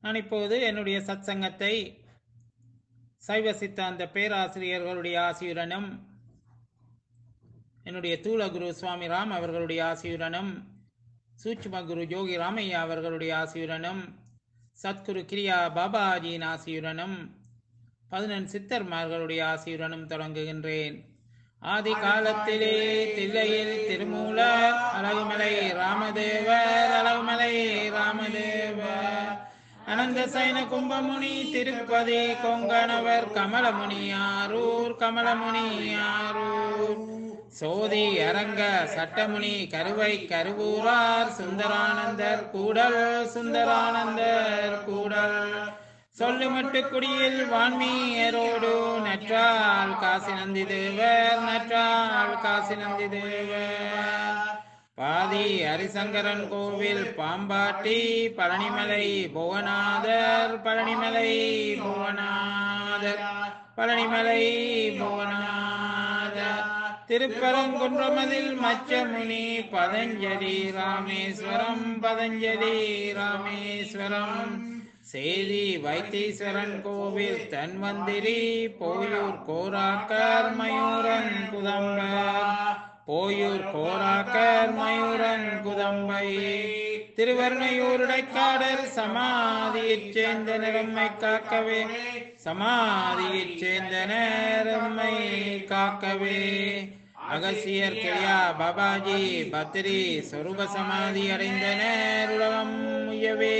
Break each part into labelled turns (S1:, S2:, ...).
S1: நான் இப்போது என்னுடைய சத்சங்கத்தை சைவ சித்தாந்த பேராசிரியர்களுடைய ஆசியுடனும் என்னுடைய தூளகுரு சுவாமி ராம் அவர்களுடைய ஆசியுடனும் சூட்சும குரு ஜோகி ராமையா அவர்களுடைய ஆசியுடனும் சத்குரு கிரியா பாபாஜியின் ஆசியுடனும் பதினெண் சித்தர்மார்களுடைய ஆசியுடனும் தொடங்குகின்றேன் ஆதி காலத்திலே தில்லையில் திருமூலர் அழகுமலை ராமதேவர் அழகுமலை ராமதேவர் அனந்த சைன கும்பமுனி திருப்பதி கொங்கணவர் கமலமுனி ஆரூர் கமலமுனி ஆரூர் சோதி அரங்க சட்டமுனி கருவை கருவூரார் சுந்தரானந்தர் கூடல் சுந்தரானந்தர் கூடல் சொல்லுமட்டு குடியில் வான்மீயரோடு நற்றால் காசி நந்தி தேவர் நற்றால் காசி நந்தி தேவர் பாதி ஹரிசங்கரன் கோவில் பாம்பாட்டி பழனிமலை புவனாதர் பழனிமலை புவனாதர் பழனிமலை புவனாதர் திருப்பரங்குன்றமதில் மச்சமுனி பதஞ்சலி ராமேஸ்வரம் பதஞ்சலி ராமேஸ்வரம் சேதி வைத்தீஸ்வரன் கோவில் தன்வந்திரி போயூர் கோராக்கர் மயூரன் குதம்பர் போயூர் கோராக்கர் மயூரன் குதம்பை திருவர்ணையூருடைக்காடர் சமாதியைச் சேர்ந்த நிறம்மை காக்கவே சமாதியைச் சேர்ந்த நேரம்மை காக்கவே அகசியர் கிரியா பாபாஜி பத்ரி சொரூப சமாதி அடைந்த நேருலகம் முயவே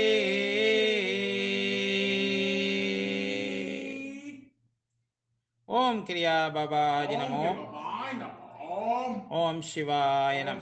S1: ஓம் கிரியா பாபாஜி நமோ ஓம் சிவாய நம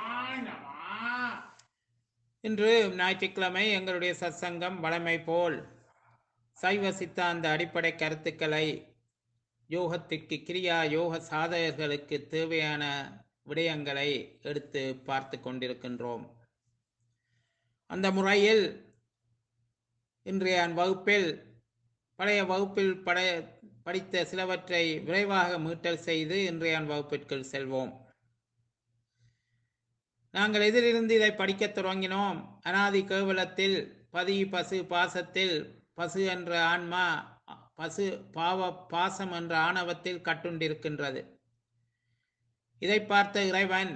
S1: இன்று ஞாயிற்றுக்கிழமை எங்களுடைய சத்சங்கம் வழமை போல் சைவ சித்தாந்த அடிப்படை கருத்துக்களை யோகத்திற்கு கிரியா யோக சாதகர்களுக்கு தேவையான விடயங்களை எடுத்து பார்த்து கொண்டிருக்கின்றோம் அந்த முறையில் இன்றைய வகுப்பில் பழைய வகுப்பில் பட படித்த சிலவற்றை விரைவாக மீட்டல் செய்து இன்றைய வகுப்பிற்குள் செல்வோம் நாங்கள் எதிலிருந்து இதை படிக்கத் தொடங்கினோம் அனாதி கேவலத்தில் பதி பசு பாசத்தில் பசு என்ற ஆன்மா பசு பாவ பாசம் என்ற ஆணவத்தில் கட்டுண்டிருக்கின்றது இதை பார்த்த இறைவன்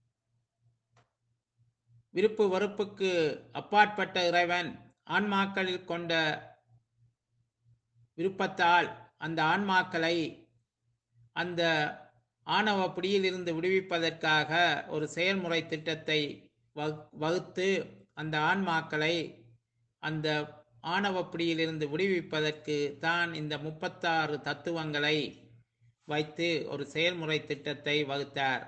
S1: விருப்பு வெறுப்புக்கு அப்பாற்பட்ட இறைவன் ஆன்மாக்களில் கொண்ட விருப்பத்தால் அந்த ஆன்மாக்களை அந்த ஆணவ பிடியிலிருந்து விடுவிப்பதற்காக ஒரு செயல்முறை திட்டத்தை வகுத்து அந்த ஆன்மாக்களை அந்த ஆணவ பிடியிலிருந்து விடுவிப்பதற்கு தான் இந்த முப்பத்தாறு தத்துவங்களை வைத்து ஒரு செயல்முறை திட்டத்தை வகுத்தார்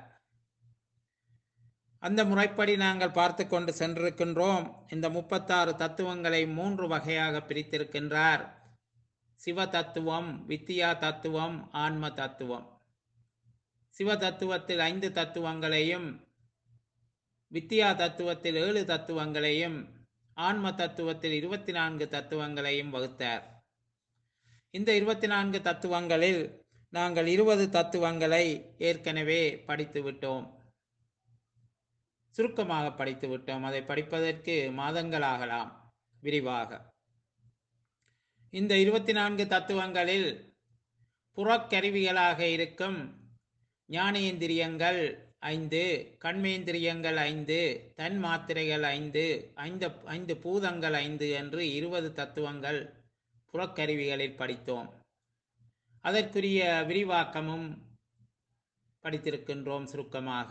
S1: அந்த முறைப்படி நாங்கள் பார்த்து கொண்டு சென்றிருக்கின்றோம் இந்த முப்பத்தாறு தத்துவங்களை மூன்று வகையாக பிரித்திருக்கின்றார் சிவ தத்துவம் வித்தியா தத்துவம் ஆன்ம தத்துவம் சிவ தத்துவத்தில் ஐந்து தத்துவங்களையும் வித்தியா தத்துவத்தில் ஏழு தத்துவங்களையும் ஆன்ம தத்துவத்தில் இருபத்தி நான்கு தத்துவங்களையும் வகுத்தார் இந்த இருபத்தி நான்கு தத்துவங்களில் நாங்கள் இருபது தத்துவங்களை ஏற்கனவே படித்து விட்டோம் சுருக்கமாக படித்து விட்டோம் அதை படிப்பதற்கு மாதங்களாகலாம் விரிவாக இந்த இருபத்தி நான்கு தத்துவங்களில் புறக்கருவிகளாக இருக்கும் ஞானேந்திரியங்கள் ஐந்து கண்மேந்திரியங்கள் ஐந்து தன் மாத்திரைகள் ஐந்து ஐந்து ஐந்து பூதங்கள் ஐந்து என்று இருபது தத்துவங்கள் புறக்கருவிகளில் படித்தோம் அதற்குரிய விரிவாக்கமும் படித்திருக்கின்றோம் சுருக்கமாக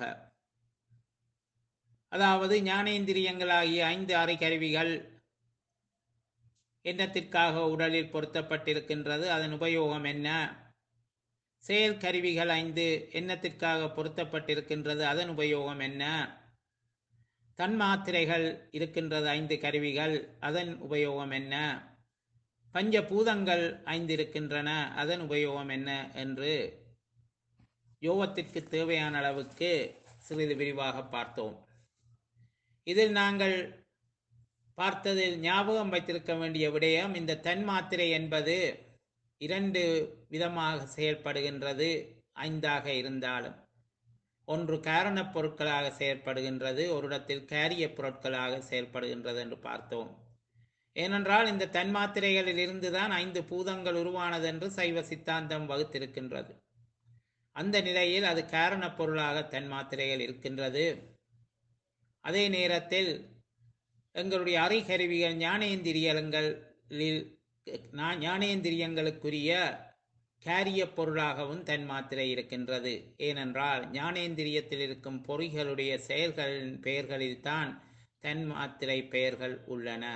S1: அதாவது ஞானேந்திரியங்களாகிய ஐந்து அறைக்கருவிகள் எண்ணத்திற்காக உடலில் பொருத்தப்பட்டிருக்கின்றது அதன் உபயோகம் என்ன செயல் கருவிகள் ஐந்து எண்ணத்திற்காக பொருத்தப்பட்டிருக்கின்றது அதன் உபயோகம் என்ன தன்மாத்திரைகள் இருக்கின்றது ஐந்து கருவிகள் அதன் உபயோகம் என்ன பஞ்ச பூதங்கள் ஐந்து இருக்கின்றன அதன் உபயோகம் என்ன என்று யோகத்திற்கு தேவையான அளவுக்கு சிறிது விரிவாக பார்த்தோம் இதில் நாங்கள் பார்த்ததில் ஞாபகம் வைத்திருக்க வேண்டிய விடயம் இந்த தன்மாத்திரை என்பது இரண்டு விதமாக செயல்படுகின்றது ஐந்தாக இருந்தாலும் ஒன்று காரணப் பொருட்களாக செயல்படுகின்றது ஒரு இடத்தில் கேரிய பொருட்களாக செயல்படுகின்றது என்று பார்த்தோம் ஏனென்றால் இந்த தன்மாத்திரைகளில் இருந்துதான் ஐந்து பூதங்கள் உருவானது என்று சைவ சித்தாந்தம் வகுத்திருக்கின்றது அந்த நிலையில் அது காரணப் பொருளாக தன்மாத்திரைகள் இருக்கின்றது அதே நேரத்தில் எங்களுடைய அறிகருவிகள் ஞானேந்திரியங்களில் ஞா- ஞானேந்திரியங்களுக்குரிய காரிய பொருளாகவும் தன்மாத்திரை இருக்கின்றது ஏனென்றால் ஞானேந்திரியத்தில் இருக்கும் பொறிகளுடைய செயல்களின் பெயர்களில்தான் தன்மாத்திரை பெயர்கள் உள்ளன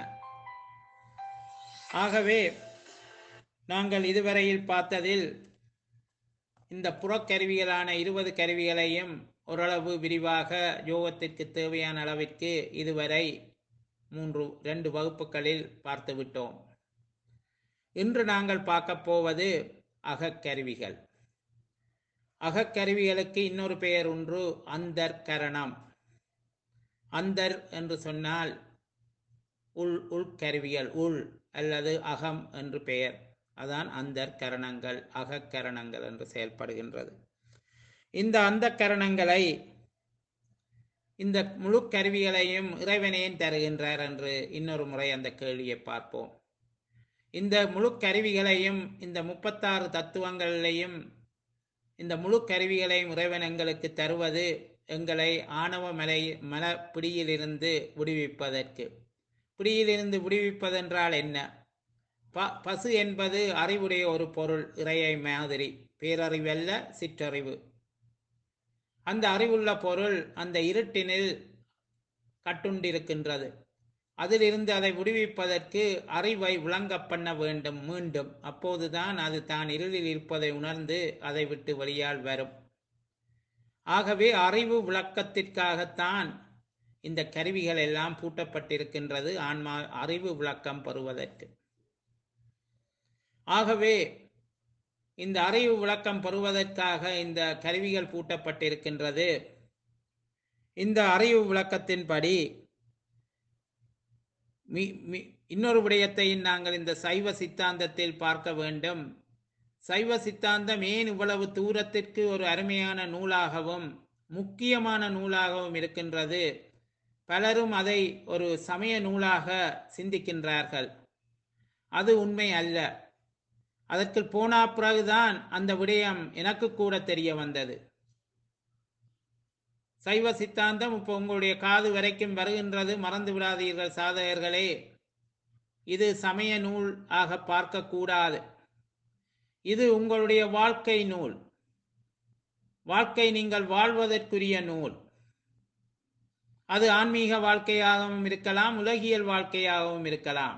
S1: ஆகவே நாங்கள் இதுவரையில் பார்த்ததில் இந்த புறக்கருவிகளான இருபது கருவிகளையும் ஓரளவு விரிவாக யோகத்திற்கு தேவையான அளவிற்கு இதுவரை மூன்று ரெண்டு வகுப்புகளில் பார்த்துவிட்டோம் இன்று நாங்கள் பார்க்க போவது அகக்கருவிகள் அகக்கருவிகளுக்கு இன்னொரு பெயர் ஒன்று அந்தர்கரணம் அந்தர் என்று சொன்னால் உள் உள்கருவிகள் உள் அல்லது அகம் என்று பெயர் அதான் அந்தர்கரணங்கள் அகக்கரணங்கள் என்று செயல்படுகின்றது இந்த அந்த கரணங்களை இந்த முழு கருவிகளையும் இறைவனேன் தருகின்றார் என்று இன்னொரு முறை அந்த கேள்வியை பார்ப்போம் இந்த முழு கருவிகளையும் இந்த முப்பத்தாறு தத்துவங்களையும் இந்த முழு கருவிகளையும் இறைவன் எங்களுக்கு தருவது எங்களை ஆணவ மலை மல பிடியிலிருந்து விடுவிப்பதற்கு பிடியிலிருந்து விடுவிப்பதென்றால் என்ன ப பசு என்பது அறிவுடைய ஒரு பொருள் இறையை மாதிரி பேரறிவல்ல சிற்றறிவு அந்த அறிவுள்ள பொருள் அந்த இருட்டினில் கட்டுண்டிருக்கின்றது அதிலிருந்து அதை விடுவிப்பதற்கு அறிவை விளங்க பண்ண வேண்டும் மீண்டும் அப்போதுதான் அது தான் இருளில் இருப்பதை உணர்ந்து அதை விட்டு வெளியால் வரும் ஆகவே அறிவு விளக்கத்திற்காகத்தான் இந்த கருவிகள் எல்லாம் பூட்டப்பட்டிருக்கின்றது ஆன்மா அறிவு விளக்கம் பெறுவதற்கு ஆகவே இந்த அறிவு விளக்கம் பெறுவதற்காக இந்த கருவிகள் பூட்டப்பட்டிருக்கின்றது இந்த அறிவு விளக்கத்தின்படி மி- மி- இன்னொரு விடயத்தையும் நாங்கள் இந்த சைவ சித்தாந்தத்தில் பார்க்க வேண்டும் சைவ சித்தாந்தம் ஏன் இவ்வளவு தூரத்திற்கு ஒரு அருமையான நூலாகவும் முக்கியமான நூலாகவும் இருக்கின்றது பலரும் அதை ஒரு சமய நூலாக சிந்திக்கின்றார்கள் அது உண்மை அல்ல அதற்கு போனா பிறகுதான் அந்த விடயம் எனக்கு கூட தெரிய வந்தது சைவ சித்தாந்தம் இப்போ உங்களுடைய காது வரைக்கும் வருகின்றது மறந்து விடாதீர்கள் சாதகர்களே இது சமய நூல் ஆக பார்க்க கூடாது இது உங்களுடைய வாழ்க்கை நூல் வாழ்க்கை நீங்கள் வாழ்வதற்குரிய நூல் அது ஆன்மீக வாழ்க்கையாகவும் இருக்கலாம் உலகியல் வாழ்க்கையாகவும் இருக்கலாம்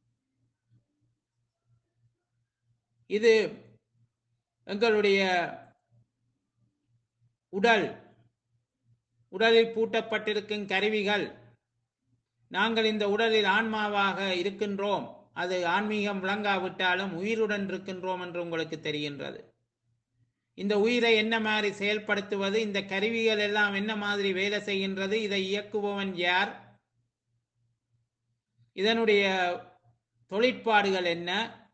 S1: இது எங்களுடைய உடல் உடலில் பூட்டப்பட்டிருக்கும் கருவிகள் நாங்கள் இந்த உடலில் ஆன்மாவாக இருக்கின்றோம் அது ஆன்மீகம் விளங்காவிட்டாலும் உயிருடன் இருக்கின்றோம் என்று உங்களுக்கு தெரிகின்றது இந்த உயிரை என்ன மாதிரி செயல்படுத்துவது இந்த கருவிகள் எல்லாம் என்ன மாதிரி வேலை செய்கின்றது இதை இயக்குபவன் யார் இதனுடைய தொழிற்பாடுகள் என்ன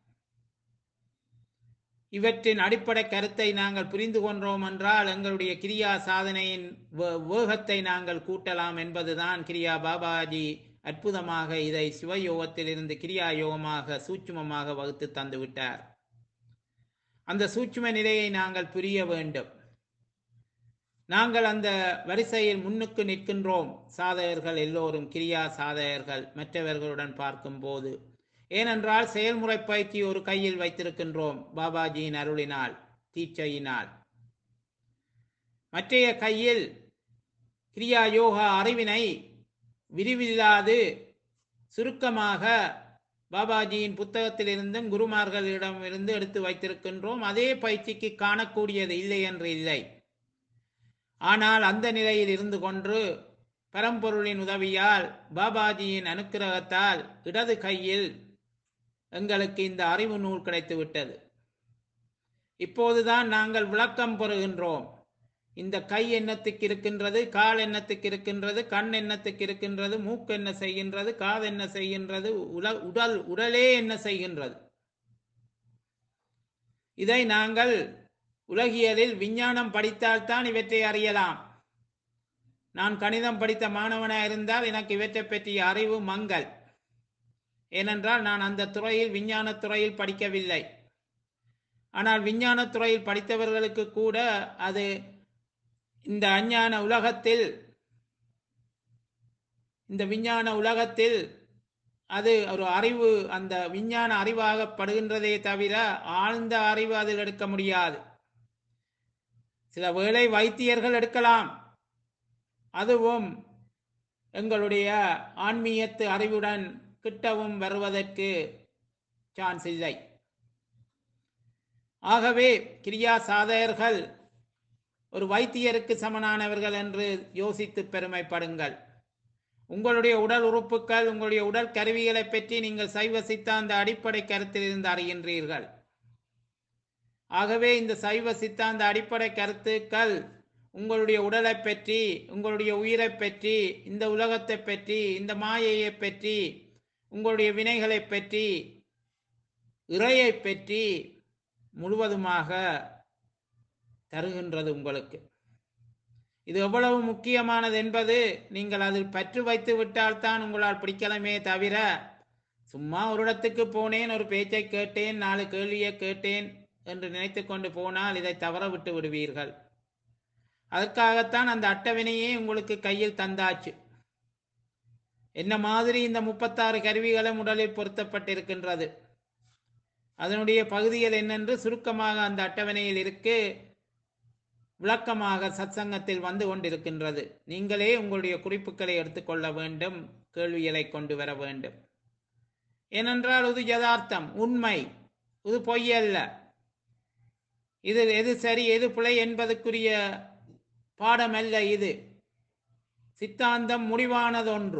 S1: இவற்றின் அடிப்படை கருத்தை நாங்கள் புரிந்து கொண்டோம் என்றால் எங்களுடைய கிரியா சாதனையின் வே- வேகத்தை நாங்கள் கூட்டலாம் என்பதுதான் கிரியா பாபாஜி அற்புதமாக இதை சிவயோகத்திலிருந்து கிரியா யோகமாக சூட்சுமமாக வகுத்து தந்துவிட்டார் அந்த சூட்சும நிலையை நாங்கள் புரிய வேண்டும் நாங்கள் அந்த வரிசையில் முன்னுக்கு நிற்கின்றோம் சாதகர்கள் எல்லோரும் கிரியா சாதகர்கள் மற்றவர்களுடன் பார்க்கும்போது ஏனென்றால் செயல்முறை பயிற்சி ஒரு கையில் வைத்திருக்கின்றோம் பாபாஜியின் அருளினால் தீட்சையினால் மற்றைய கையில் கிரியா யோகா அறிவினை விரிவில்லாது சுருக்கமாக பாபாஜியின் புத்தகத்திலிருந்தும் குருமார்களிடமிருந்து எடுத்து வைத்திருக்கின்றோம் அதே பயிற்சிக்கு காணக்கூடியது இல்லை என்று இல்லை ஆனால் அந்த நிலையில் இருந்து கொண்டு பரம்பொருளின் உதவியால் பாபாஜியின் அனுக்கிரகத்தால் இடது கையில் எங்களுக்கு இந்த அறிவு நூல் கிடைத்து விட்டது இப்போதுதான் நாங்கள் விளக்கம் பெறுகின்றோம் இந்த கை எண்ணத்துக்கு இருக்கின்றது கால் எண்ணத்துக்கு இருக்கின்றது கண் எண்ணத்துக்கு இருக்கின்றது மூக்கு என்ன செய்கின்றது காது என்ன செய்கின்றது உல உடல் உடலே என்ன செய்கின்றது இதை நாங்கள் உலகியலில் விஞ்ஞானம் படித்தால்தான் இவற்றை அறியலாம் நான் கணிதம் படித்த மாணவனாக இருந்தால் எனக்கு இவற்றை பற்றிய அறிவு மங்கள் ஏனென்றால் நான் அந்த துறையில் விஞ்ஞானத் துறையில் படிக்கவில்லை ஆனால் விஞ்ஞானத் துறையில் படித்தவர்களுக்கு கூட அது இந்த அஞ்ஞான உலகத்தில் இந்த விஞ்ஞான உலகத்தில் அது ஒரு அறிவு அந்த விஞ்ஞான அறிவாகப்படுகின்றதே தவிர ஆழ்ந்த அறிவு அதில் எடுக்க முடியாது சில வேளை வைத்தியர்கள் எடுக்கலாம் அதுவும் எங்களுடைய ஆன்மீகத்து அறிவுடன் கிட்டவும் வருவதற்கு சான்ஸ் இல்லை ஆகவே கிரியா சாதகர்கள் ஒரு வைத்தியருக்கு சமனானவர்கள் என்று யோசித்து பெருமைப்படுங்கள் உங்களுடைய உடல் உறுப்புகள் உங்களுடைய உடல் கருவிகளை பற்றி நீங்கள் சைவ சித்தாந்த அடிப்படை கருத்திலிருந்து அறிகின்றீர்கள் ஆகவே இந்த சைவ சித்தாந்த அடிப்படை கருத்துக்கள் உங்களுடைய உடலை பற்றி உங்களுடைய உயிரை பற்றி இந்த உலகத்தை பற்றி இந்த மாயையை பற்றி உங்களுடைய வினைகளை பற்றி இறையை பற்றி முழுவதுமாக தருகின்றது உங்களுக்கு இது எவ்வளவு முக்கியமானது என்பது நீங்கள் அதில் பற்று வைத்து விட்டால்தான் உங்களால் பிடிக்கலமே தவிர சும்மா ஒரு இடத்துக்கு போனேன் ஒரு பேச்சை கேட்டேன் நாலு கேள்வியை கேட்டேன் என்று நினைத்து கொண்டு போனால் இதை தவற விட்டு விடுவீர்கள் அதற்காகத்தான் அந்த அட்டவினையே உங்களுக்கு கையில் தந்தாச்சு என்ன மாதிரி இந்த முப்பத்தாறு கருவிகளும் உடலில் பொருத்தப்பட்டிருக்கின்றது அதனுடைய பகுதிகள் என்னென்று சுருக்கமாக அந்த அட்டவணையில் இருக்கு விளக்கமாக சத்சங்கத்தில் வந்து கொண்டிருக்கின்றது நீங்களே உங்களுடைய குறிப்புகளை எடுத்துக்கொள்ள வேண்டும் கேள்விகளை கொண்டு வர வேண்டும் ஏனென்றால் இது யதார்த்தம் உண்மை இது பொய்யல்ல இது எது சரி எது பிழை என்பதற்குரிய பாடமல்ல இது சித்தாந்தம் முடிவானதொன்று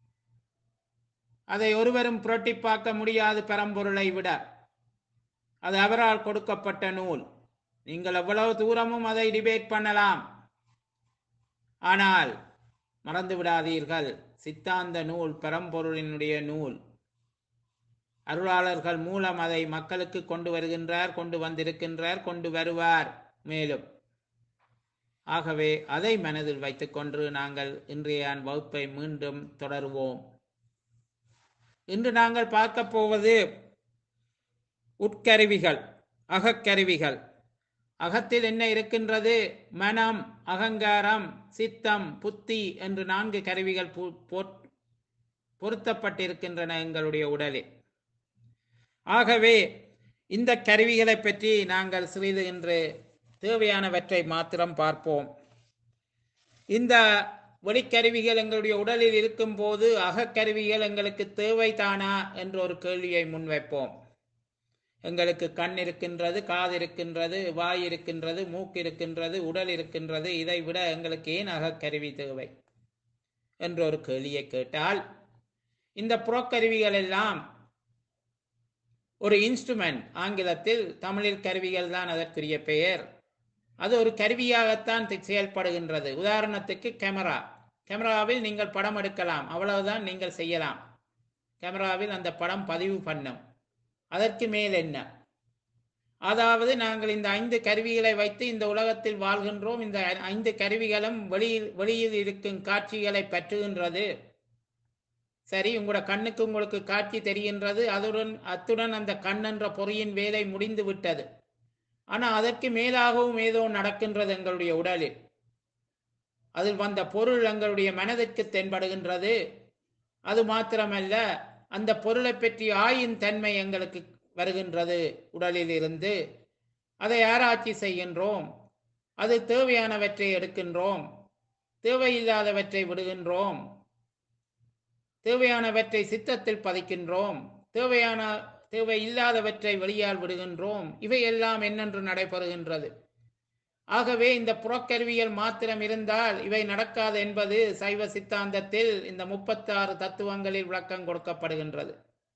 S1: அதை ஒருவரும் புரட்டி பார்க்க முடியாது பரம்பொருளை விட அது அவரால் கொடுக்கப்பட்ட நூல் நீங்கள் எவ்வளவு தூரமும் அதை டிபேட் பண்ணலாம் ஆனால் மறந்து விடாதீர்கள் சித்தாந்த நூல் பரம்பொருளினுடைய நூல் அருளாளர்கள் மூலம் அதை மக்களுக்கு கொண்டு வருகின்றார் கொண்டு வந்திருக்கின்றார் கொண்டு வருவார் மேலும் ஆகவே அதை மனதில் வைத்துக்கொண்டு நாங்கள் இன்றைய வகுப்பை மீண்டும் தொடருவோம் இன்று நாங்கள் பார்க்க போவது உட்கருவிகள் அகக்கருவிகள் அகத்தில் என்ன இருக்கின்றது மனம் அகங்காரம் சித்தம் புத்தி என்று நான்கு கருவிகள் பொருத்தப்பட்டிருக்கின்றன எங்களுடைய உடலில் ஆகவே இந்த கருவிகளை பற்றி நாங்கள் சிறிது இன்று தேவையானவற்றை மாத்திரம் பார்ப்போம் இந்த ஒளிக்கருவிகள் எங்களுடைய உடலில் இருக்கும்போது அகக்கருவிகள் எங்களுக்கு தேவைதானா என்ற ஒரு கேள்வியை முன்வைப்போம் எங்களுக்கு கண் இருக்கின்றது காது இருக்கின்றது வாய் இருக்கின்றது மூக்கு இருக்கின்றது உடல் இருக்கின்றது இதை விட எங்களுக்கு ஏன் அகக்கருவி தேவை என்ற ஒரு கேள்வியை கேட்டால் இந்த புறக்கருவிகள் எல்லாம் ஒரு இன்ஸ்ட்ருமெண்ட் ஆங்கிலத்தில் தமிழில் கருவிகள் தான் அதற்குரிய பெயர் அது ஒரு கருவியாகத்தான் செயல்படுகின்றது உதாரணத்துக்கு கேமரா கேமராவில் நீங்கள் படம் எடுக்கலாம் அவ்வளவுதான் நீங்கள் செய்யலாம் கேமராவில் அந்த படம் பதிவு பண்ணும் அதற்கு மேல் என்ன அதாவது நாங்கள் இந்த ஐந்து கருவிகளை வைத்து இந்த உலகத்தில் வாழ்கின்றோம் இந்த ஐந்து கருவிகளும் வெளியில் வெளியில் இருக்கும் காட்சிகளை பற்றுகின்றது சரி உங்களோட கண்ணுக்கு உங்களுக்கு காட்சி தெரிகின்றது அதுடன் அத்துடன் அந்த கண் என்ற பொறியின் வேலை முடிந்து விட்டது ஆனால் அதற்கு மேலாகவும் ஏதோ நடக்கின்றது எங்களுடைய உடலில் அதில் வந்த பொருள் எங்களுடைய மனதிற்கு தென்படுகின்றது அது மாத்திரமல்ல அந்த பொருளை பற்றி ஆயின் தன்மை எங்களுக்கு வருகின்றது உடலில் இருந்து அதை ஆராய்ச்சி செய்கின்றோம் அது தேவையானவற்றை எடுக்கின்றோம் தேவையில்லாதவற்றை விடுகின்றோம் தேவையானவற்றை சித்தத்தில் பதிக்கின்றோம் தேவையான தேவை இல்லாதவற்றை வெளியால் விடுகின்றோம் இவையெல்லாம் என்னென்று நடைபெறுகின்றது ஆகவே இந்த புறக்கருவியல் மாத்திரம் இருந்தால் இவை நடக்காது என்பது சைவ சித்தாந்தத்தில் இந்த முப்பத்தாறு தத்துவங்களில் விளக்கம் கொடுக்கப்படுகின்றது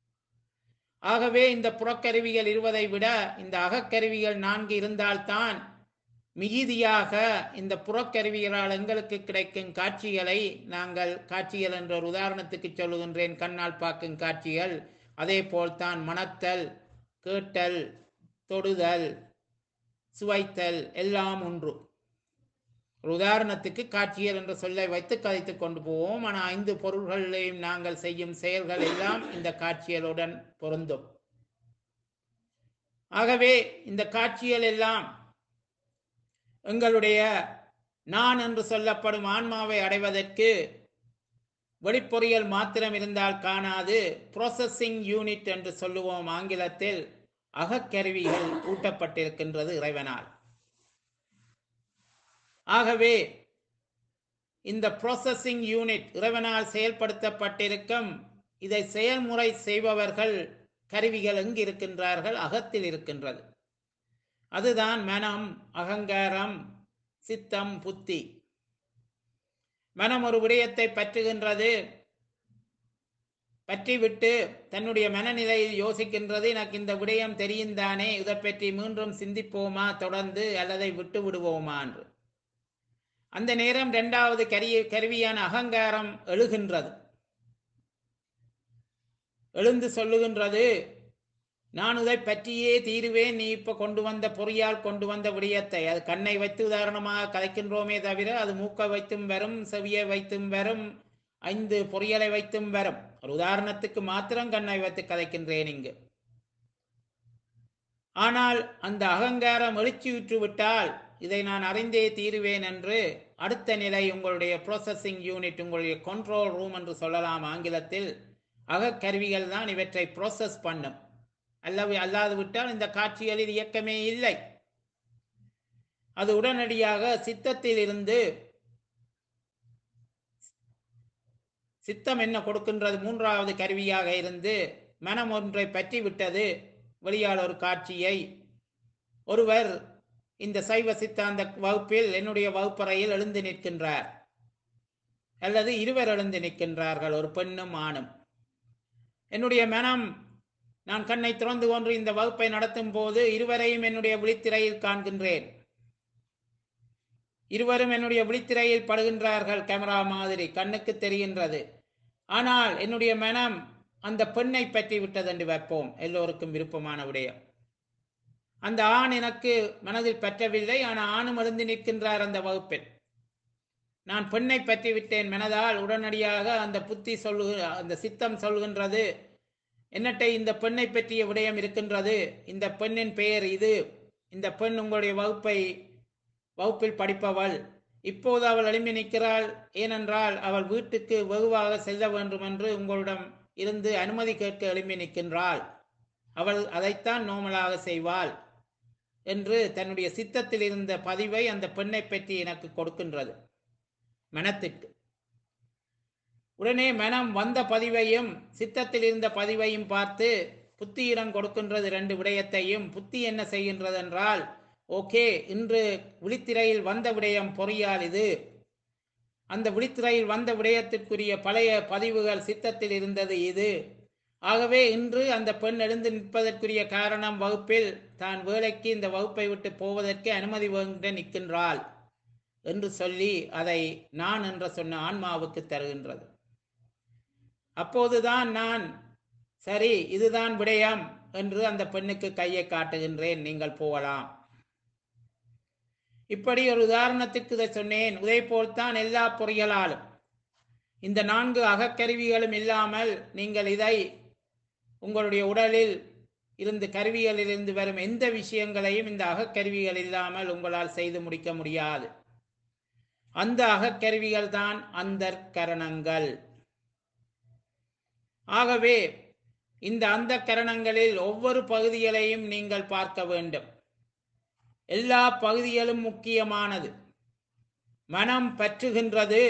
S1: ஆகவே இந்த புறக்கருவிகள் இருவதை விட இந்த அகக்கருவிகள் நான்கு இருந்தால்தான் மிகுதியாக இந்த புறக்கருவிகளால் எங்களுக்கு கிடைக்கும் காட்சிகளை நாங்கள் காட்சிகள் என்ற ஒரு உதாரணத்துக்கு சொல்லுகின்றேன் கண்ணால் பார்க்கும் காட்சிகள் அதே போல்தான் மணத்தல் கேட்டல் தொடுதல் சுவைத்தல் எல்லாம் ஒன்று ஒரு உதாரணத்துக்கு காட்சியல் என்ற சொல்லை வைத்து கதைத்து கொண்டு போவோம் ஆனால் ஐந்து பொருள்களையும் நாங்கள் செய்யும் செயல்கள் எல்லாம் இந்த காட்சியலுடன் பொருந்தும் ஆகவே இந்த காட்சிகள் எல்லாம் எங்களுடைய நான் என்று சொல்லப்படும் ஆன்மாவை அடைவதற்கு வெளிப்பொறியல் மாத்திரம் இருந்தால் காணாது ப்ராசஸிங் யூனிட் என்று சொல்லுவோம் ஆங்கிலத்தில் அகக்கருவிகள் ஊட்டப்பட்டிருக்கின்றது இறைவனால் ஆகவே இந்த ப்ராசஸிங் யூனிட் இறைவனால் செயல்படுத்தப்பட்டிருக்கும் இதை செயல்முறை செய்பவர்கள் கருவிகள் எங்கு இருக்கின்றார்கள் அகத்தில் இருக்கின்றது அதுதான் மனம் அகங்காரம் சித்தம் புத்தி மனம் ஒரு விடயத்தை பற்றுகின்றது பற்றிவிட்டு தன்னுடைய மனநிலையில் யோசிக்கின்றது எனக்கு இந்த விடயம் தெரியும் தானே இதை பற்றி மீண்டும் சிந்திப்போமா தொடர்ந்து அல்லதை விட்டு விடுவோமா என்று அந்த நேரம் இரண்டாவது கரிய கருவியான அகங்காரம் எழுகின்றது எழுந்து சொல்லுகின்றது நான் இதை பற்றியே தீருவேன் நீ இப்ப கொண்டு வந்த பொறியால் கொண்டு வந்த விடயத்தை அது கண்ணை வைத்து உதாரணமாக கதைக்கின்றோமே தவிர அது மூக்கை வைத்தும் வரும் செவியை வைத்தும் வரும் ஐந்து பொறியலை வைத்தும் வரும் ஒரு உதாரணத்துக்கு மாத்திரம் கண்ணை வைத்து கதைக்கின்றேன் இங்கு ஆனால் அந்த அகங்காரம் எழுச்சியுற்று விட்டால் இதை நான் அறிந்தே தீருவேன் என்று அடுத்த நிலை உங்களுடைய ப்ராசஸிங் யூனிட் உங்களுடைய கண்ட்ரோல் ரூம் என்று சொல்லலாம் ஆங்கிலத்தில் அகக்கருவிகள் தான் இவற்றை ப்ராசஸ் பண்ணும் அல்லது அல்லாது விட்டால் இந்த காட்சிகளில் இயக்கமே இல்லை அது உடனடியாக சித்தத்தில் இருந்து சித்தம் என்ன கொடுக்கின்றது மூன்றாவது கருவியாக இருந்து மனம் ஒன்றை பற்றி விட்டது வெளியால் ஒரு காட்சியை ஒருவர் இந்த சைவ சித்தாந்த வகுப்பில் என்னுடைய வகுப்பறையில் எழுந்து நிற்கின்றார் அல்லது இருவர் எழுந்து நிற்கின்றார்கள் ஒரு பெண்ணும் ஆணும் என்னுடைய மனம் நான் கண்ணை திறந்து கொண்டு இந்த வகுப்பை நடத்தும் போது இருவரையும் என்னுடைய விழித்திரையில் காண்கின்றேன் இருவரும் என்னுடைய விழித்திரையில் படுகின்றார்கள் கேமரா மாதிரி கண்ணுக்கு தெரிகின்றது ஆனால் என்னுடைய மனம் அந்த பெண்ணை பற்றி விட்டது என்று வைப்போம் எல்லோருக்கும் விருப்பமான விடயம் அந்த ஆண் எனக்கு மனதில் பற்றவில்லை ஆனால் ஆணும் எழுந்து நிற்கின்றார் அந்த வகுப்பில் நான் பெண்ணை பற்றி விட்டேன் மனதால் உடனடியாக அந்த புத்தி சொல்லு அந்த சித்தம் சொல்கின்றது என்னட்டை இந்த பெண்ணை பற்றிய விடயம் இருக்கின்றது இந்த பெண்ணின் பெயர் இது இந்த பெண் உங்களுடைய வகுப்பை வகுப்பில் படிப்பவள் இப்போது அவள் எழும்பி நிற்கிறாள் ஏனென்றால் அவள் வீட்டுக்கு வெகுவாக செல்ல வேண்டும் என்று உங்களிடம் இருந்து அனுமதி கேட்க எழும்பி நிற்கின்றாள் அவள் அதைத்தான் நோமலாக செய்வாள் என்று தன்னுடைய சித்தத்தில் இருந்த பதிவை அந்த பெண்ணை பற்றி எனக்கு கொடுக்கின்றது மனத்திற்கு உடனே மனம் வந்த பதிவையும் சித்தத்தில் இருந்த பதிவையும் பார்த்து புத்தியிடம் கொடுக்கின்றது ரெண்டு விடயத்தையும் புத்தி என்ன செய்கின்றது என்றால் ஓகே இன்று விழித்திரையில் வந்த விடயம் பொறியால் இது அந்த விழித்திரையில் வந்த விடயத்திற்குரிய பழைய பதிவுகள் சித்தத்தில் இருந்தது இது ஆகவே இன்று அந்த பெண் எழுந்து நிற்பதற்குரிய காரணம் வகுப்பில் தான் வேலைக்கு இந்த வகுப்பை விட்டு போவதற்கு அனுமதி வேண்ட நிற்கின்றாள் என்று சொல்லி அதை நான் என்று சொன்ன ஆன்மாவுக்கு தருகின்றது அப்போதுதான் நான் சரி இதுதான் விடயம் என்று அந்த பெண்ணுக்கு கையை காட்டுகின்றேன் நீங்கள் போகலாம் இப்படி ஒரு உதாரணத்துக்கு இதை சொன்னேன் இதே போல்தான் எல்லா பொறிகளாலும் இந்த நான்கு அகக்கருவிகளும் இல்லாமல் நீங்கள் இதை உங்களுடைய உடலில் இருந்து கருவிகளிலிருந்து வரும் எந்த விஷயங்களையும் இந்த அகக்கருவிகள் இல்லாமல் உங்களால் செய்து முடிக்க முடியாது அந்த அகக்கருவிகள் தான் அந்த கரணங்கள் ஆகவே இந்த அந்த கரணங்களில் ஒவ்வொரு பகுதிகளையும் நீங்கள் பார்க்க வேண்டும் எல்லா பகுதிகளும் முக்கியமானது மனம் பற்றுகின்றது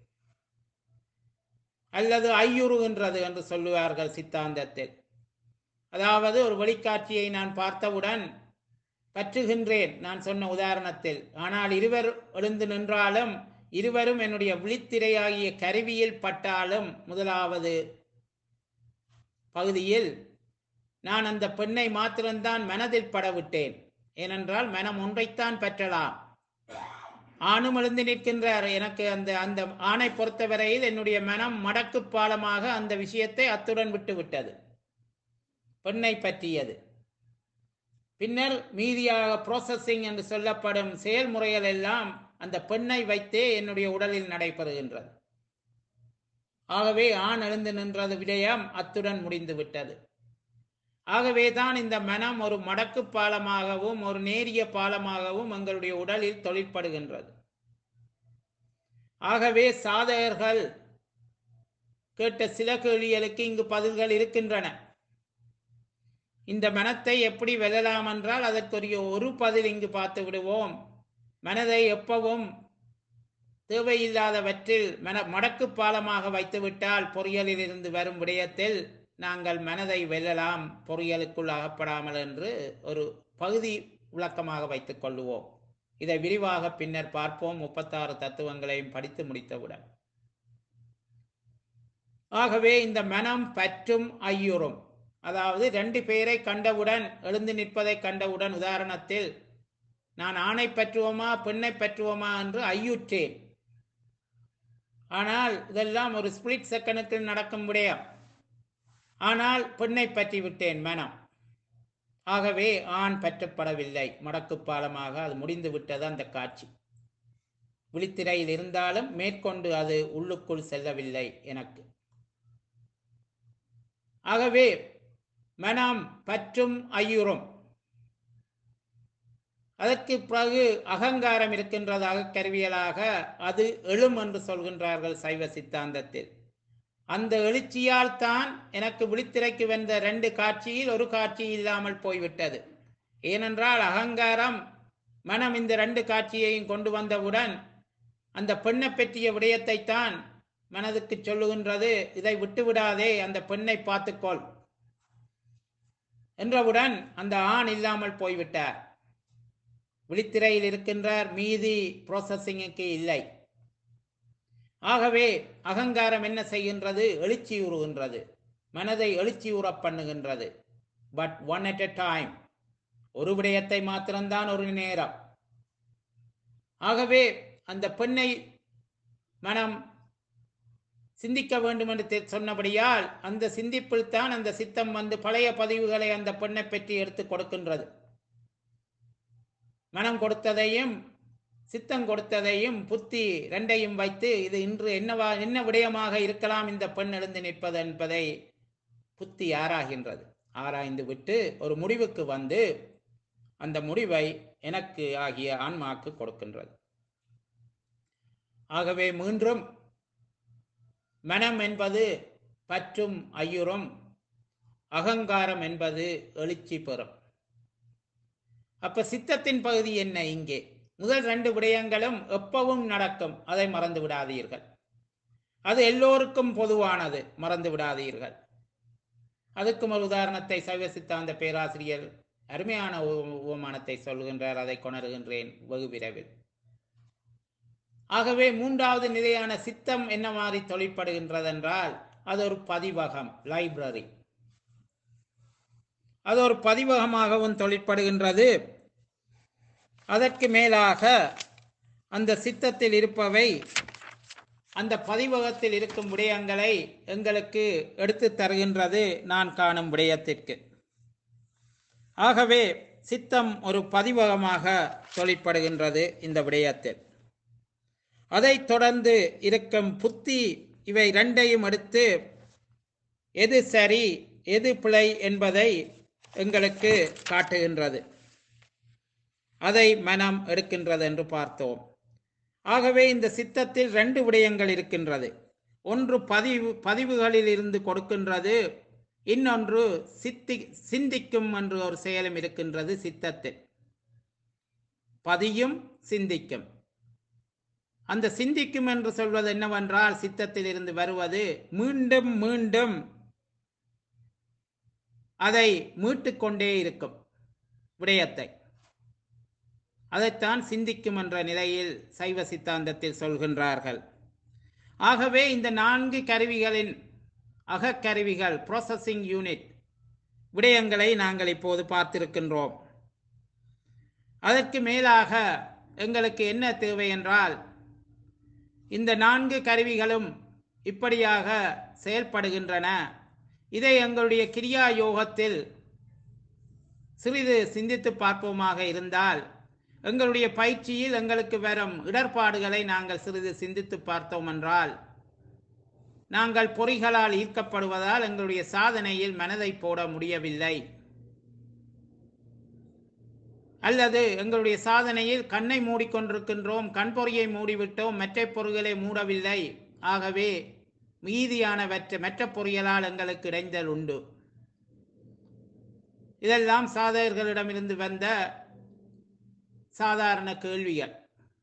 S1: அல்லது ஐயுறுகின்றது என்று சொல்லுவார்கள் சித்தாந்தத்தில் அதாவது ஒரு வெளிக்காட்சியை நான் பார்த்தவுடன் பற்றுகின்றேன் நான் சொன்ன உதாரணத்தில் ஆனால் இருவர் எழுந்து நின்றாலும் இருவரும் என்னுடைய விழித்திரையாகிய கருவியில் பட்டாலும் முதலாவது பகுதியில் நான் அந்த பெண்ணை மாத்திரம்தான் மனதில் படவிட்டேன் ஏனென்றால் மனம் ஒன்றைத்தான் பெற்றலாம் ஆணும் எழுந்து நிற்கின்றார் எனக்கு அந்த அந்த ஆணை பொறுத்தவரையில் என்னுடைய மனம் மடக்கு பாலமாக அந்த விஷயத்தை அத்துடன் விட்டு விட்டது பெண்ணை பற்றியது பின்னர் மீதியாக ப்ரோசஸிங் என்று சொல்லப்படும் செயல்முறைகள் எல்லாம் அந்த பெண்ணை வைத்தே என்னுடைய உடலில் நடைபெறுகின்றது ஆகவே ஆண் எழுந்து நின்றது விடயம் அத்துடன் முடிந்து விட்டது ஆகவே தான் இந்த மனம் ஒரு மடக்கு பாலமாகவும் ஒரு நேரிய பாலமாகவும் எங்களுடைய உடலில் தொழிற்படுகின்றது ஆகவே சாதகர்கள் கேட்ட சில கேள்விகளுக்கு இங்கு பதில்கள் இருக்கின்றன இந்த மனத்தை எப்படி வெல்லலாம் என்றால் அதற்குரிய ஒரு பதில் இங்கு பார்த்து விடுவோம் மனதை எப்பவும் தேவையில்லாதவற்றில் மன மடக்கு பாலமாக வைத்துவிட்டால் பொறியலில் இருந்து வரும் விடயத்தில் நாங்கள் மனதை வெல்லலாம் பொறியலுக்குள் அகப்படாமல் என்று ஒரு பகுதி விளக்கமாக வைத்துக் கொள்ளுவோம் இதை விரிவாக பின்னர் பார்ப்போம் முப்பத்தாறு தத்துவங்களையும் படித்து முடித்தவுடன் ஆகவே இந்த மனம் பற்றும் ஐயுறும் அதாவது ரெண்டு பேரை கண்டவுடன் எழுந்து நிற்பதை கண்டவுடன் உதாரணத்தில் நான் ஆணை பற்றுவோமா பெண்ணை பற்றுவோமா என்று ஐயுற்றேன் ஆனால் இதெல்லாம் ஒரு ஸ்பிளிட் செகண்டுக்கு நடக்கும் விடயம் ஆனால் பெண்ணை பற்றி விட்டேன் மனம் ஆகவே ஆண் பற்றப்படவில்லை மடக்கு பாலமாக அது முடிந்து விட்டது அந்த காட்சி விழித்திரையில் இருந்தாலும் மேற்கொண்டு அது உள்ளுக்குள் செல்லவில்லை எனக்கு ஆகவே மனம் பற்றும் ஐயுறும் அதற்கு பிறகு அகங்காரம் இருக்கின்றதாக கருவியலாக அது எழும் என்று சொல்கின்றார்கள் சைவ சித்தாந்தத்தில் அந்த எழுச்சியால் தான் எனக்கு விழித்திரைக்கு வந்த ரெண்டு காட்சியில் ஒரு காட்சி இல்லாமல் போய்விட்டது ஏனென்றால் அகங்காரம் மனம் இந்த ரெண்டு காட்சியையும் கொண்டு வந்தவுடன் அந்த பெண்ணை பற்றிய விடயத்தை தான் மனதுக்கு சொல்லுகின்றது இதை விட்டுவிடாதே அந்த பெண்ணை பார்த்துக்கொள் என்றவுடன் அந்த ஆண் இல்லாமல் போய்விட்டார் விழித்திரையில் இருக்கின்றார் மீதி ப்ரோசஸிங்குக்கு இல்லை ஆகவே அகங்காரம் என்ன செய்கின்றது எழுச்சியுறுகின்றது மனதை எழுச்சியுறப் பண்ணுகின்றது but one at a time ஒரு விடயத்தை மாத்திரம்தான் ஒரு நேரம் ஆகவே அந்த பெண்ணை மனம் சிந்திக்க வேண்டும் என்று தெ- சொன்னபடியால் அந்த சிந்திப்பில் தான் அந்த சித்தம் வந்து பழைய பதிவுகளை அந்த பெண்ணை பற்றி எடுத்து கொடுக்கின்றது மனம் கொடுத்ததையும் சித்தம் கொடுத்ததையும் புத்தி ரெண்டையும் வைத்து இது இன்று என்னவா என்ன விடயமாக இருக்கலாம் இந்த பெண் எழுந்து நிற்பது என்பதை புத்தி ஆராய்கின்றது ஆராய்ந்து விட்டு ஒரு முடிவுக்கு வந்து அந்த முடிவை எனக்கு ஆகிய ஆன்மாக்கு கொடுக்கின்றது ஆகவே மீண்டும் மனம் என்பது பற்றும் ஐயுறும் அகங்காரம் என்பது எழுச்சி பெறும் அப்ப சித்தத்தின் பகுதி என்ன இங்கே முதல் ரெண்டு விடயங்களும் எப்பவும் நடக்கும் அதை மறந்து விடாதீர்கள் அது எல்லோருக்கும் பொதுவானது மறந்து விடாதீர்கள் அதுக்கும் ஒரு உதாரணத்தை சைவ சித்தாந்த பேராசிரியர் அருமையான உவ- உவமானத்தை சொல்கின்றார் அதை கொணருகின்றேன் வெகு விரைவில் ஆகவே மூன்றாவது நிலையான சித்தம் என்ன மாதிரி தொழிற்படுகின்றது என்றால் அது ஒரு பதிவகம் லைப்ரரி அது ஒரு பதிவகமாகவும் தொழிற்படுகின்றது அதற்கு மேலாக அந்த சித்தத்தில் இருப்பவை அந்த பதிவகத்தில் இருக்கும் விடயங்களை எங்களுக்கு எடுத்து தருகின்றது நான் காணும் விடயத்திற்கு ஆகவே சித்தம் ஒரு பதிவகமாக தொழிற்படுகின்றது இந்த விடயத்தில் அதைத் தொடர்ந்து இருக்கும் புத்தி இவை ரெண்டையும் எடுத்து எது சரி எது பிழை என்பதை எங்களுக்கு காட்டுகின்றது அதை மனம் எடுக்கின்றது என்று பார்த்தோம் ஆகவே இந்த சித்தத்தில் ரெண்டு விடயங்கள் இருக்கின்றது ஒன்று பதிவு பதிவுகளில் இருந்து கொடுக்கின்றது இன்னொன்று சித்தி சிந்திக்கும் என்று ஒரு செயலும் இருக்கின்றது சித்தத்தில் பதியும் சிந்திக்கும் அந்த சிந்திக்கும் என்று சொல்வது என்னவென்றால் சித்தத்தில் இருந்து வருவது மீண்டும் மீண்டும் அதை மீட்டுக் கொண்டே இருக்கும் விடயத்தை அதைத்தான் சிந்திக்கும் என்ற நிலையில் சைவ சித்தாந்தத்தில் சொல்கின்றார்கள் ஆகவே இந்த நான்கு கருவிகளின் அகக்கருவிகள் ப்ராசஸிங் யூனிட் விடயங்களை நாங்கள் இப்போது பார்த்திருக்கின்றோம் அதற்கு மேலாக எங்களுக்கு என்ன தேவை என்றால் இந்த நான்கு கருவிகளும் இப்படியாக செயல்படுகின்றன இதை எங்களுடைய கிரியா யோகத்தில் சிறிது சிந்தித்து பார்ப்போமாக இருந்தால் எங்களுடைய பயிற்சியில் எங்களுக்கு வரும் இடர்பாடுகளை நாங்கள் சிறிது சிந்தித்து பார்த்தோம் என்றால் நாங்கள் பொறிகளால் ஈர்க்கப்படுவதால் எங்களுடைய சாதனையில் மனதை போட முடியவில்லை அல்லது எங்களுடைய சாதனையில் கண்ணை மூடிக்கொண்டிருக்கின்றோம் கண்பொறியை மூடிவிட்டோம் மற்ற பொறிகளை மூடவில்லை ஆகவே மீதியானவற்றை மற்ற பொறிகளால் எங்களுக்கு இடைந்தல் உண்டு இதெல்லாம் சாதகர்களிடமிருந்து வந்த சாதாரண கேள்விகள்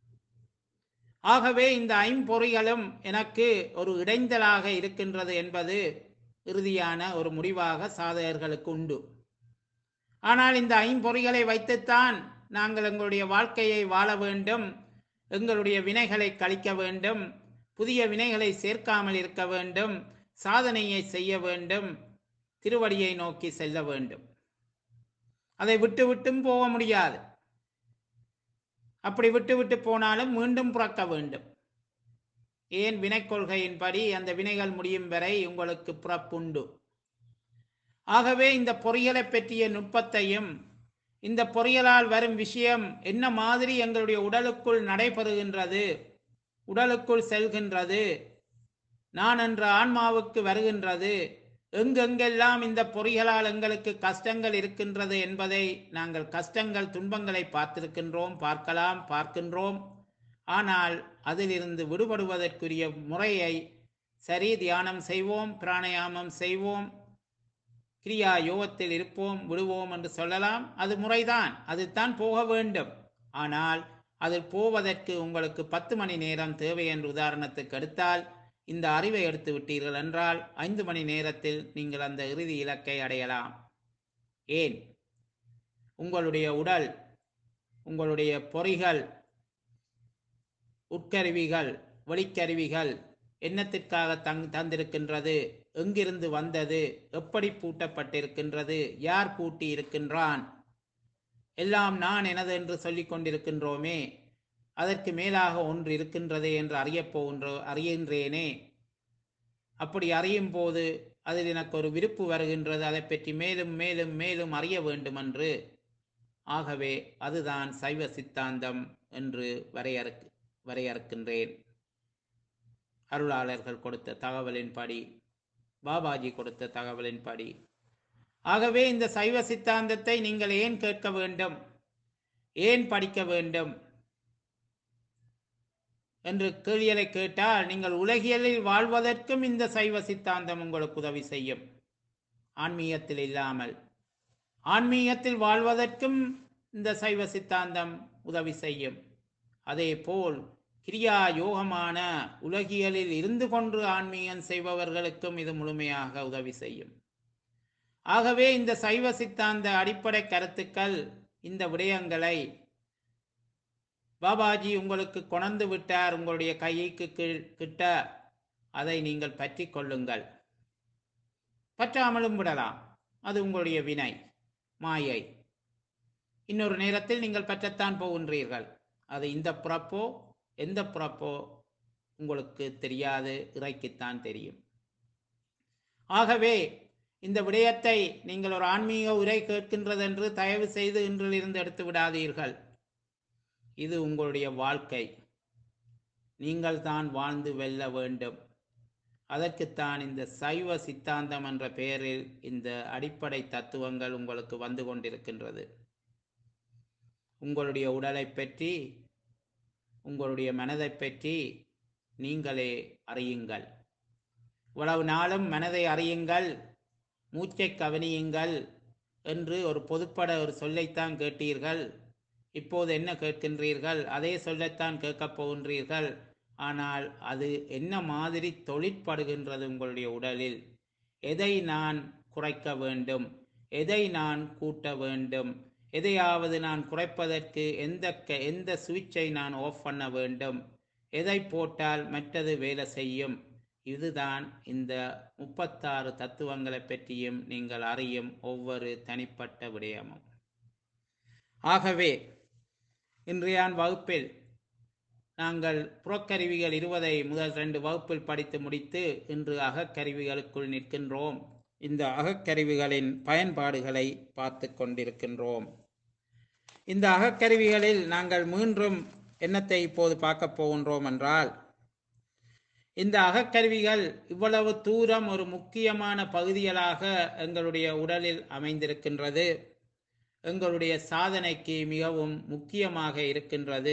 S1: ஆகவே இந்த ஐம்பொறிகளும் எனக்கு ஒரு இடைஞ்சலாக இருக்கின்றது என்பது இறுதியான ஒரு முடிவாக சாதகர்களுக்கு உண்டு ஆனால் இந்த ஐம்பொறிகளை வைத்துத்தான் நாங்கள் எங்களுடைய வாழ்க்கையை வாழ வேண்டும் எங்களுடைய வினைகளை கழிக்க வேண்டும் புதிய வினைகளை சேர்க்காமல் இருக்க வேண்டும் சாதனையை செய்ய வேண்டும் திருவடியை நோக்கி செல்ல வேண்டும் அதை விட்டு விட்டும் போக முடியாது அப்படி விட்டு விட்டு போனாலும் மீண்டும் பிறக்க வேண்டும் ஏன் வினை கொள்கையின்படி அந்த வினைகள் முடியும் வரை உங்களுக்கு பிறப்புண்டு ஆகவே இந்த பொறியலை பற்றிய நுட்பத்தையும் இந்த பொறியலால் வரும் விஷயம் என்ன மாதிரி எங்களுடைய உடலுக்குள் நடைபெறுகின்றது உடலுக்குள் செல்கின்றது நான் என்ற ஆன்மாவுக்கு வருகின்றது எங்கெங்கெல்லாம் இந்த பொறிகளால் எங்களுக்கு கஷ்டங்கள் இருக்கின்றது என்பதை நாங்கள் கஷ்டங்கள் துன்பங்களை பார்த்திருக்கின்றோம் பார்க்கலாம் பார்க்கின்றோம் ஆனால் அதிலிருந்து விடுபடுவதற்குரிய முறையை சரி தியானம் செய்வோம் பிராணயாமம் செய்வோம் கிரியா யோகத்தில் இருப்போம் விடுவோம் என்று சொல்லலாம் அது முறைதான் அதுதான் போக வேண்டும் ஆனால் அதில் போவதற்கு உங்களுக்கு பத்து மணி நேரம் தேவை என்று உதாரணத்துக்கு எடுத்தால் இந்த அறிவை எடுத்து விட்டீர்கள் என்றால் ஐந்து மணி நேரத்தில் நீங்கள் அந்த இறுதி இலக்கை அடையலாம் ஏன் உங்களுடைய உடல் உங்களுடைய பொறிகள் உட்கருவிகள் வெளிக்கருவிகள் என்னத்திற்காக தங் தந்திருக்கின்றது எங்கிருந்து வந்தது எப்படி பூட்டப்பட்டிருக்கின்றது யார் பூட்டி இருக்கின்றான் எல்லாம் நான் எனது என்று சொல்லிக் கொண்டிருக்கின்றோமே அதற்கு மேலாக ஒன்று இருக்கின்றதே என்று அறியப் போகின்றோ அறிகின்றேனே அப்படி அறியும் போது அதில் எனக்கு ஒரு விருப்பு வருகின்றது அதை பற்றி மேலும் மேலும் மேலும் அறிய வேண்டும் என்று ஆகவே அதுதான் சைவ சித்தாந்தம் என்று வரையறுக்கு வரையறுக்கின்றேன் அருளாளர்கள் கொடுத்த தகவலின்படி பாபாஜி கொடுத்த தகவலின்படி ஆகவே இந்த சைவ சித்தாந்தத்தை நீங்கள் ஏன் கேட்க வேண்டும் ஏன் படிக்க வேண்டும் என்று கேள்விகளை கேட்டால் நீங்கள் உலகியலில் வாழ்வதற்கும் இந்த சைவ சித்தாந்தம் உங்களுக்கு உதவி செய்யும் ஆன்மீகத்தில் இல்லாமல் ஆன்மீகத்தில் வாழ்வதற்கும் இந்த சைவ சித்தாந்தம் உதவி செய்யும் அதே போல் கிரியா யோகமான உலகியலில் இருந்து கொண்டு ஆன்மீகம் செய்பவர்களுக்கும் இது முழுமையாக உதவி செய்யும் ஆகவே இந்த சைவ சித்தாந்த அடிப்படை கருத்துக்கள் இந்த விடயங்களை பாபாஜி உங்களுக்கு கொணர்ந்து விட்டார் உங்களுடைய கைக்கு கீழ் கிட்ட அதை நீங்கள் பற்றி கொள்ளுங்கள் பற்றாமலும் விடலாம் அது உங்களுடைய வினை மாயை இன்னொரு நேரத்தில் நீங்கள் பற்றத்தான் போகின்றீர்கள் அது இந்த புறப்போ எந்த புறப்போ உங்களுக்கு தெரியாது இறைக்குத்தான் தெரியும் ஆகவே இந்த விடயத்தை நீங்கள் ஒரு ஆன்மீக உரை கேட்கின்றது என்று தயவு செய்து இன்றிலிருந்து எடுத்து விடாதீர்கள் இது உங்களுடைய வாழ்க்கை நீங்கள் தான் வாழ்ந்து வெல்ல வேண்டும் அதற்குத்தான் இந்த சைவ சித்தாந்தம் என்ற பெயரில் இந்த அடிப்படை தத்துவங்கள் உங்களுக்கு வந்து கொண்டிருக்கின்றது உங்களுடைய உடலை பற்றி உங்களுடைய மனதை பற்றி நீங்களே அறியுங்கள் இவ்வளவு நாளும் மனதை அறியுங்கள் மூச்சை கவனியுங்கள் என்று ஒரு பொதுப்பட ஒரு சொல்லைத்தான் கேட்டீர்கள் இப்போது என்ன கேட்கின்றீர்கள் அதே சொல்லத்தான் கேட்கப் போகின்றீர்கள் ஆனால் அது என்ன மாதிரி தொழிற்படுகின்றது உங்களுடைய உடலில் எதை நான் குறைக்க வேண்டும் எதை நான் கூட்ட வேண்டும் எதையாவது நான் குறைப்பதற்கு எந்த க- எந்த சுவிட்சை நான் ஆஃப் பண்ண வேண்டும் எதை போட்டால் மற்றது வேலை செய்யும் இதுதான் இந்த முப்பத்தாறு தத்துவங்களை பற்றியும் நீங்கள் அறியும் ஒவ்வொரு தனிப்பட்ட விடயமும் ஆகவே இன்றையான் வகுப்பில் நாங்கள் புறக்கருவிகள் இருபதை முதல் ரெண்டு வகுப்பில் படித்து முடித்து இன்று அகக்கருவிகளுக்குள் நிற்கின்றோம் இந்த அகக்கருவிகளின் பயன்பாடுகளை பார்த்து கொண்டிருக்கின்றோம் இந்த அகக்கருவிகளில் நாங்கள் மீண்டும் என்னத்தை இப்போது பார்க்க போகின்றோம் என்றால் இந்த அகக்கருவிகள் இவ்வளவு தூரம் ஒரு முக்கியமான பகுதிகளாக எங்களுடைய உடலில் அமைந்திருக்கின்றது எங்களுடைய சாதனைக்கு மிகவும் முக்கியமாக இருக்கின்றது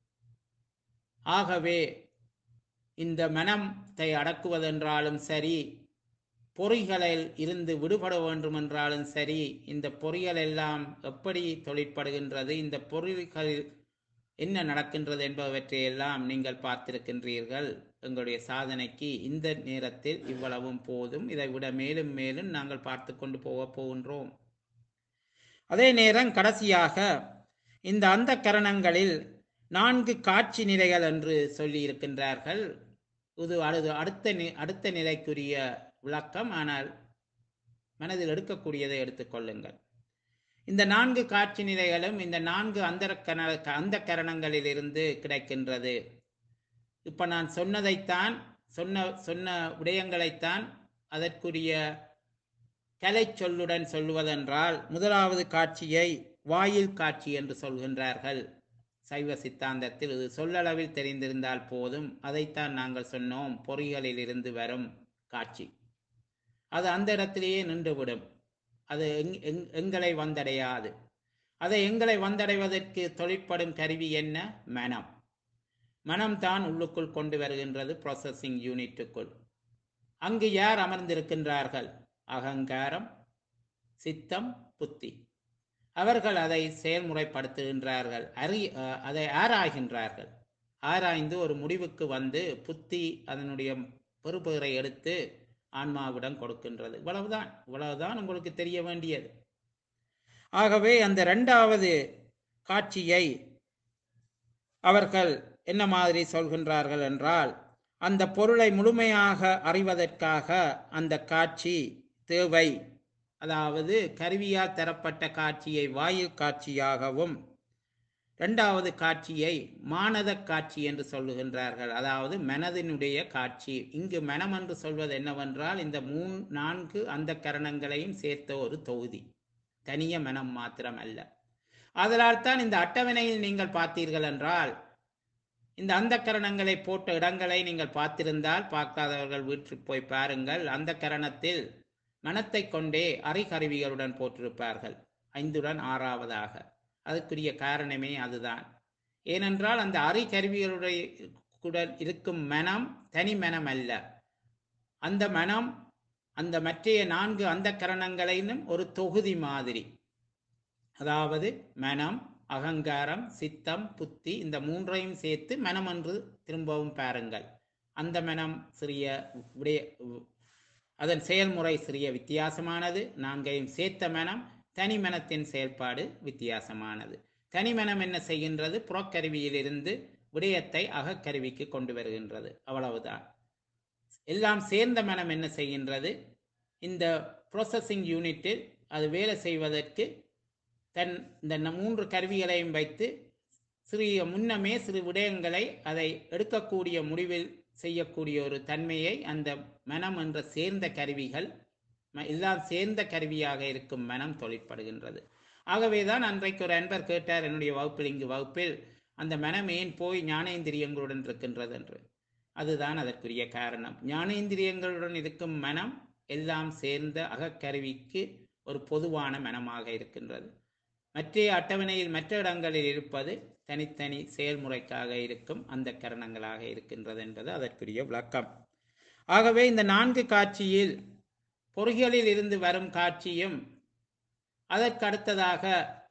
S1: ஆகவே இந்த மனத்தை அடக்குவதென்றாலும் சரி பொறிகளில் இருந்து விடுபட வேண்டுமென்றாலும் சரி இந்த பொறிகள் எல்லாம் எப்படி தொழிற்படுகின்றது இந்த பொறிகளில் என்ன நடக்கின்றது என்பவற்றையெல்லாம் நீங்கள் பார்த்திருக்கின்றீர்கள் எங்களுடைய சாதனைக்கு இந்த நேரத்தில் இவ்வளவும் போதும் இதை விட மேலும் மேலும் நாங்கள் பார்த்து கொண்டு போக போகின்றோம் அதே நேரம் கடைசியாக இந்த அந்த கரணங்களில் நான்கு காட்சி நிலைகள் என்று சொல்லி இருக்கின்றார்கள் இது அழுது அடுத்த நி- அடுத்த நிலைக்குரிய விளக்கம் ஆனால் மனதில் எடுக்கக்கூடியதை எடுத்துக்கொள்ளுங்கள் இந்த நான்கு காட்சி நிலைகளும் இந்த நான்கு அந்த அந்த கரணங்களிலிருந்து கிடைக்கின்றது இப்ப நான் சொன்னதைத்தான் சொன்ன சொன்ன விடயங்களைத்தான் அதற்குரிய கலை சொல்லுடன் சொல்லுவதென்றால் முதலாவது காட்சியை வாயில் காட்சி என்று சொல்கின்றார்கள் சைவ சித்தாந்தத்தில் இது சொல்லளவில் தெரிந்திருந்தால் போதும் அதைத்தான் நாங்கள் சொன்னோம் பொறிகளில் இருந்து வரும் காட்சி அது அந்த இடத்திலேயே நின்றுவிடும் அது எங்- எங்- எங்களை வந்தடையாது அதை எங்களை வந்தடைவதற்கு தொழிற்படும் கருவி என்ன மனம் மனம்தான் உள்ளுக்குள் கொண்டு வருகின்றது ப்ராசஸிங் யூனிட்டுக்குள் அங்கு யார் அமர்ந்திருக்கின்றார்கள் அகங்காரம் சித்தம் புத்தி அவர்கள் அதை செயல்முறைப்படுத்துகின்றார்கள் அறி அஹ், அதை ஆராய்கின்றார்கள் ஆராய்ந்து ஒரு முடிவுக்கு வந்து புத்தி அதனுடைய பெறுபேறை எடுத்து ஆன்மாவிடம் கொடுக்கின்றது இவ்வளவுதான் இவ்வளவுதான் உங்களுக்கு தெரிய வேண்டியது ஆகவே அந்த இரண்டாவது காட்சியை அவர்கள் என்ன மாதிரி சொல்கின்றார்கள் என்றால் அந்த பொருளை முழுமையாக அறிவதற்காக அந்த காட்சி தேவை அதாவது கருவியால் தரப்பட்ட காட்சியை வாயில் காட்சியாகவும் இரண்டாவது காட்சியை மானத காட்சி என்று சொல்லுகின்றார்கள் அதாவது மனதினுடைய காட்சி இங்கு மனம் என்று சொல்வது என்னவென்றால் இந்த மூன் நான்கு அந்த கரணங்களையும் சேர்த்த ஒரு தொகுதி தனிய மனம் மாத்திரம் அல்ல அதனால் தான் இந்த அட்டவணையில் நீங்கள் பார்த்தீர்கள் என்றால் இந்த அந்த கரணங்களை போட்ட இடங்களை நீங்கள் பார்த்திருந்தால் பார்க்காதவர்கள் வீட்டுக்கு போய் பாருங்கள் அந்த கரணத்தில் மனத்தை கொண்டே அறிகருவிகளுடன் போட்டிருப்பார்கள் ஐந்துடன் ஆறாவதாக அதுக்குரிய காரணமே அதுதான் ஏனென்றால் அந்த அறிகருவிகளுடைய குடன் இருக்கும் மனம் தனி மனம் அல்ல அந்த மனம் அந்த மற்றைய நான்கு அந்த கரணங்களையும் ஒரு தொகுதி மாதிரி அதாவது மனம் அகங்காரம் சித்தம் புத்தி இந்த மூன்றையும் சேர்த்து மனம் என்று திரும்பவும் பாருங்கள் அந்த மனம் சிறிய விடைய அதன் செயல்முறை சிறிய வித்தியாசமானது நான்கையும் சேர்த்த மனம் தனி மனத்தின் செயல்பாடு வித்தியாசமானது தனி மனம் என்ன செய்கின்றது புறக்கருவியிலிருந்து விடயத்தை அகக்கருவிக்கு கொண்டு வருகின்றது அவ்வளவுதான் எல்லாம் சேர்ந்த மனம் என்ன செய்கின்றது இந்த ப்ராசஸிங் யூனிட்டில் அது வேலை செய்வதற்கு தன் இந்த ந- மூன்று கருவிகளையும் வைத்து சிறிய முன்னமே சிறு விடயங்களை அதை எடுக்கக்கூடிய முடிவில் செய்யக்கூடிய ஒரு தன்மையை அந்த மனம் என்ற சேர்ந்த கருவிகள் ம- எல்லாம் சேர்ந்த கருவியாக இருக்கும் மனம் தொழிற்படுகின்றது ஆகவேதான் அன்றைக்கு ஒரு அன்பர் கேட்டார் என்னுடைய வகுப்பில் இங்கு வகுப்பில் அந்த மனம் ஏன் போய் ஞானேந்திரியங்களுடன் இருக்கின்றது என்று அதுதான் அதற்குரிய காரணம் ஞானேந்திரியங்களுடன் இருக்கும் மனம் எல்லாம் சேர்ந்த அகக்கருவிக்கு ஒரு பொதுவான மனமாக இருக்கின்றது மற்ற அட்டவணையில் மற்ற இடங்களில் இருப்பது தனித்தனி செயல்முறைக்காக இருக்கும் அந்த கரணங்களாக இருக்கின்றது என்பது அதற்குரிய விளக்கம் ஆகவே இந்த நான்கு காட்சியில் பொறிகளில் இருந்து வரும் காட்சியும் அதற்கு அடுத்ததாக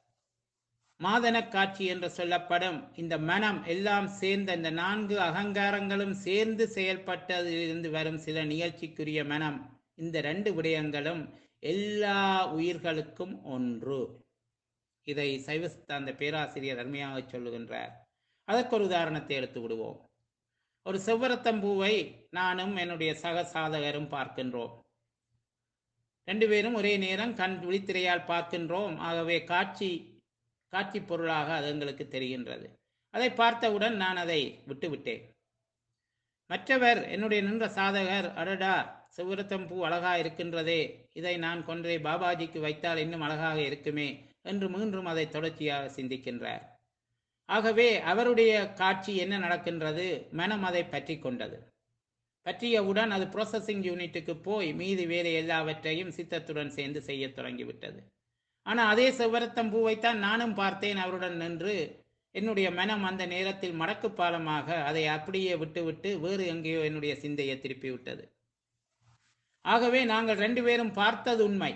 S1: மாதன காட்சி என்று சொல்லப்படும் இந்த மனம் எல்லாம் சேர்ந்த இந்த நான்கு அகங்காரங்களும் சேர்ந்து செயல்பட்டதிலிருந்து வரும் சில நிகழ்ச்சிக்குரிய மனம் இந்த ரெண்டு விடயங்களும் எல்லா உயிர்களுக்கும் ஒன்று இதை சைவ சித்தாந்த பேராசிரியர் அருமையாக சொல்லுகின்றார் அதற்கு ஒரு உதாரணத்தை எடுத்து விடுவோம் ஒரு செவ்வரத்தம்பூவை நானும் என்னுடைய சக சாதகரும் பார்க்கின்றோம் ரெண்டு பேரும் ஒரே நேரம் கண் விழித்திரையால் பார்க்கின்றோம் ஆகவே காட்சி காட்சி பொருளாக அது எங்களுக்கு தெரிகின்றது அதை பார்த்தவுடன் நான் அதை விட்டுவிட்டேன் மற்றவர் என்னுடைய நின்ற சாதகர் அடடா செவ்வரத்தம்பூ அழகா இருக்கின்றதே இதை நான் கொன்றே பாபாஜிக்கு வைத்தால் இன்னும் அழகாக இருக்குமே என்று மீண்டும் அதை தொடர்ச்சியாக சிந்திக்கின்றார் ஆகவே அவருடைய காட்சி என்ன நடக்கின்றது மனம் அதை பற்றி கொண்டது பற்றியவுடன் அது ப்ராசஸிங் யூனிட்டுக்கு போய் மீதி வேறு எல்லாவற்றையும் சித்தத்துடன் சேர்ந்து செய்ய தொடங்கிவிட்டது ஆனால் அதே செவ்வரத்தம் பூவைத்தான் நானும் பார்த்தேன் அவருடன் நின்று என்னுடைய மனம் அந்த நேரத்தில் மடக்கு பாலமாக அதை அப்படியே விட்டுவிட்டு வேறு எங்கேயோ என்னுடைய சிந்தையை திருப்பி விட்டது ஆகவே நாங்கள் ரெண்டு பேரும் பார்த்தது உண்மை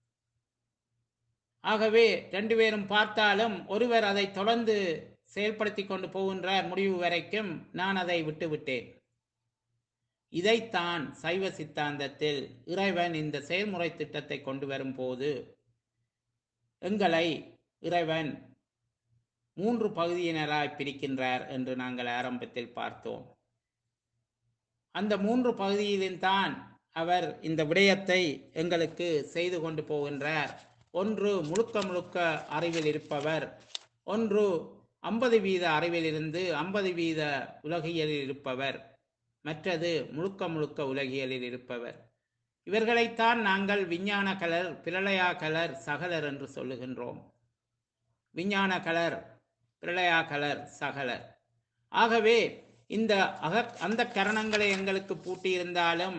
S1: ஆகவே ரெண்டு பேரும் பார்த்தாலும் ஒருவர் அதை தொடர்ந்து செயல்படுத்தி கொண்டு போகின்றார் முடிவு வரைக்கும் நான் அதை விட்டுவிட்டேன் இதைத்தான் சைவ சித்தாந்தத்தில் இறைவன் இந்த செயல்முறை திட்டத்தை கொண்டு வரும்போது எங்களை இறைவன் மூன்று பகுதியினராய் பிரிக்கின்றார் என்று நாங்கள் ஆரம்பத்தில் பார்த்தோம் அந்த மூன்று பகுதியிலும் தான் அவர் இந்த விடயத்தை எங்களுக்கு செய்து கொண்டு போகின்றார் ஒன்று முழுக்க முழுக்க அறிவில் இருப்பவர் ஒன்று ஐம்பது வீத அறிவிலிருந்து ஐம்பது வீத உலகியலில் இருப்பவர் மற்றது முழுக்க முழுக்க உலகியலில் இருப்பவர் இவர்களைத்தான் நாங்கள் விஞ்ஞான கலர் பிரளயா கலர் சகலர் என்று சொல்லுகின்றோம் விஞ்ஞான கலர் பிரளயா கலர் சகலர் ஆகவே இந்த அக அந்த கரணங்களை எங்களுக்கு பூட்டியிருந்தாலும்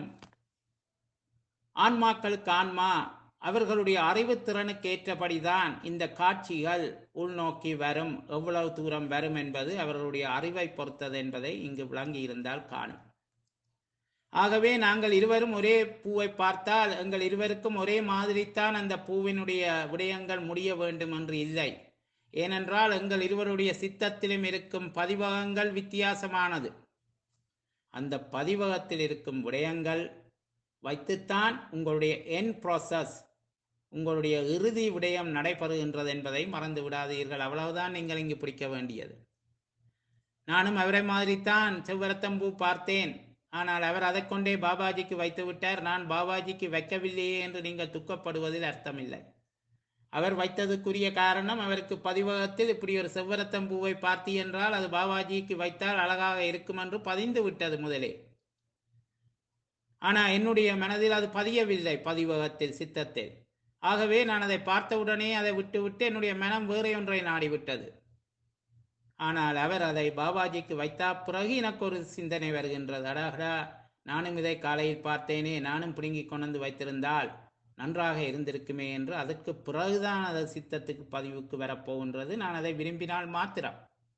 S1: ஆன்மாக்களுக்கு ஆன்மா அவர்களுடைய அறிவுத்திறனுக்கு ஏற்றபடிதான் இந்த காட்சிகள் உள்நோக்கி வரும் எவ்வளவு தூரம் வரும் என்பது அவர்களுடைய அறிவை பொறுத்தது என்பதை இங்கு விளங்கி இருந்தால் காணும் ஆகவே நாங்கள் இருவரும் ஒரே பூவை பார்த்தால் எங்கள் இருவருக்கும் ஒரே மாதிரித்தான் அந்த பூவினுடைய விடயங்கள் முடிய வேண்டும் என்று இல்லை ஏனென்றால் எங்கள் இருவருடைய சித்தத்திலும் இருக்கும் பதிவகங்கள் வித்தியாசமானது அந்த பதிவகத்தில் இருக்கும் விடயங்கள் வைத்துத்தான் உங்களுடைய என் ப்ராசஸ் உங்களுடைய இறுதி விடயம் நடைபெறுகின்றது என்பதை மறந்து விடாதீர்கள் அவ்வளவுதான் நீங்கள் இங்கு பிடிக்க வேண்டியது நானும் அவரை மாதிரித்தான் செவ்வரத்தம்பூ பார்த்தேன் ஆனால் அவர் அதை கொண்டே பாபாஜிக்கு வைத்து விட்டார் நான் பாபாஜிக்கு வைக்கவில்லையே என்று நீங்கள் துக்கப்படுவதில் அர்த்தமில்லை அவர் வைத்ததுக்குரிய காரணம் அவருக்கு பதிவகத்தில் இப்படி ஒரு செவ்வரத்தம் பூவை பார்த்தி என்றால் அது பாபாஜிக்கு வைத்தால் அழகாக இருக்கும் என்று பதிந்து விட்டது முதலே ஆனால் என்னுடைய மனதில் அது பதியவில்லை பதிவகத்தில் சித்தத்தில் ஆகவே நான் அதை பார்த்தவுடனே அதை விட்டுவிட்டு என்னுடைய மனம் வேற ஒன்றை நாடிவிட்டது ஆனால் அவர் அதை பாபாஜிக்கு வைத்தா பிறகு எனக்கு ஒரு சிந்தனை வருகின்றது அடாகடா நானும் இதை காலையில் பார்த்தேனே நானும் பிடுங்கி கொண்டு வைத்திருந்தால் நன்றாக இருந்திருக்குமே என்று அதற்கு பிறகுதான் அது சித்தத்துக்கு பதிவுக்கு வரப்போகின்றது நான் அதை விரும்பினால் மாத்திரம்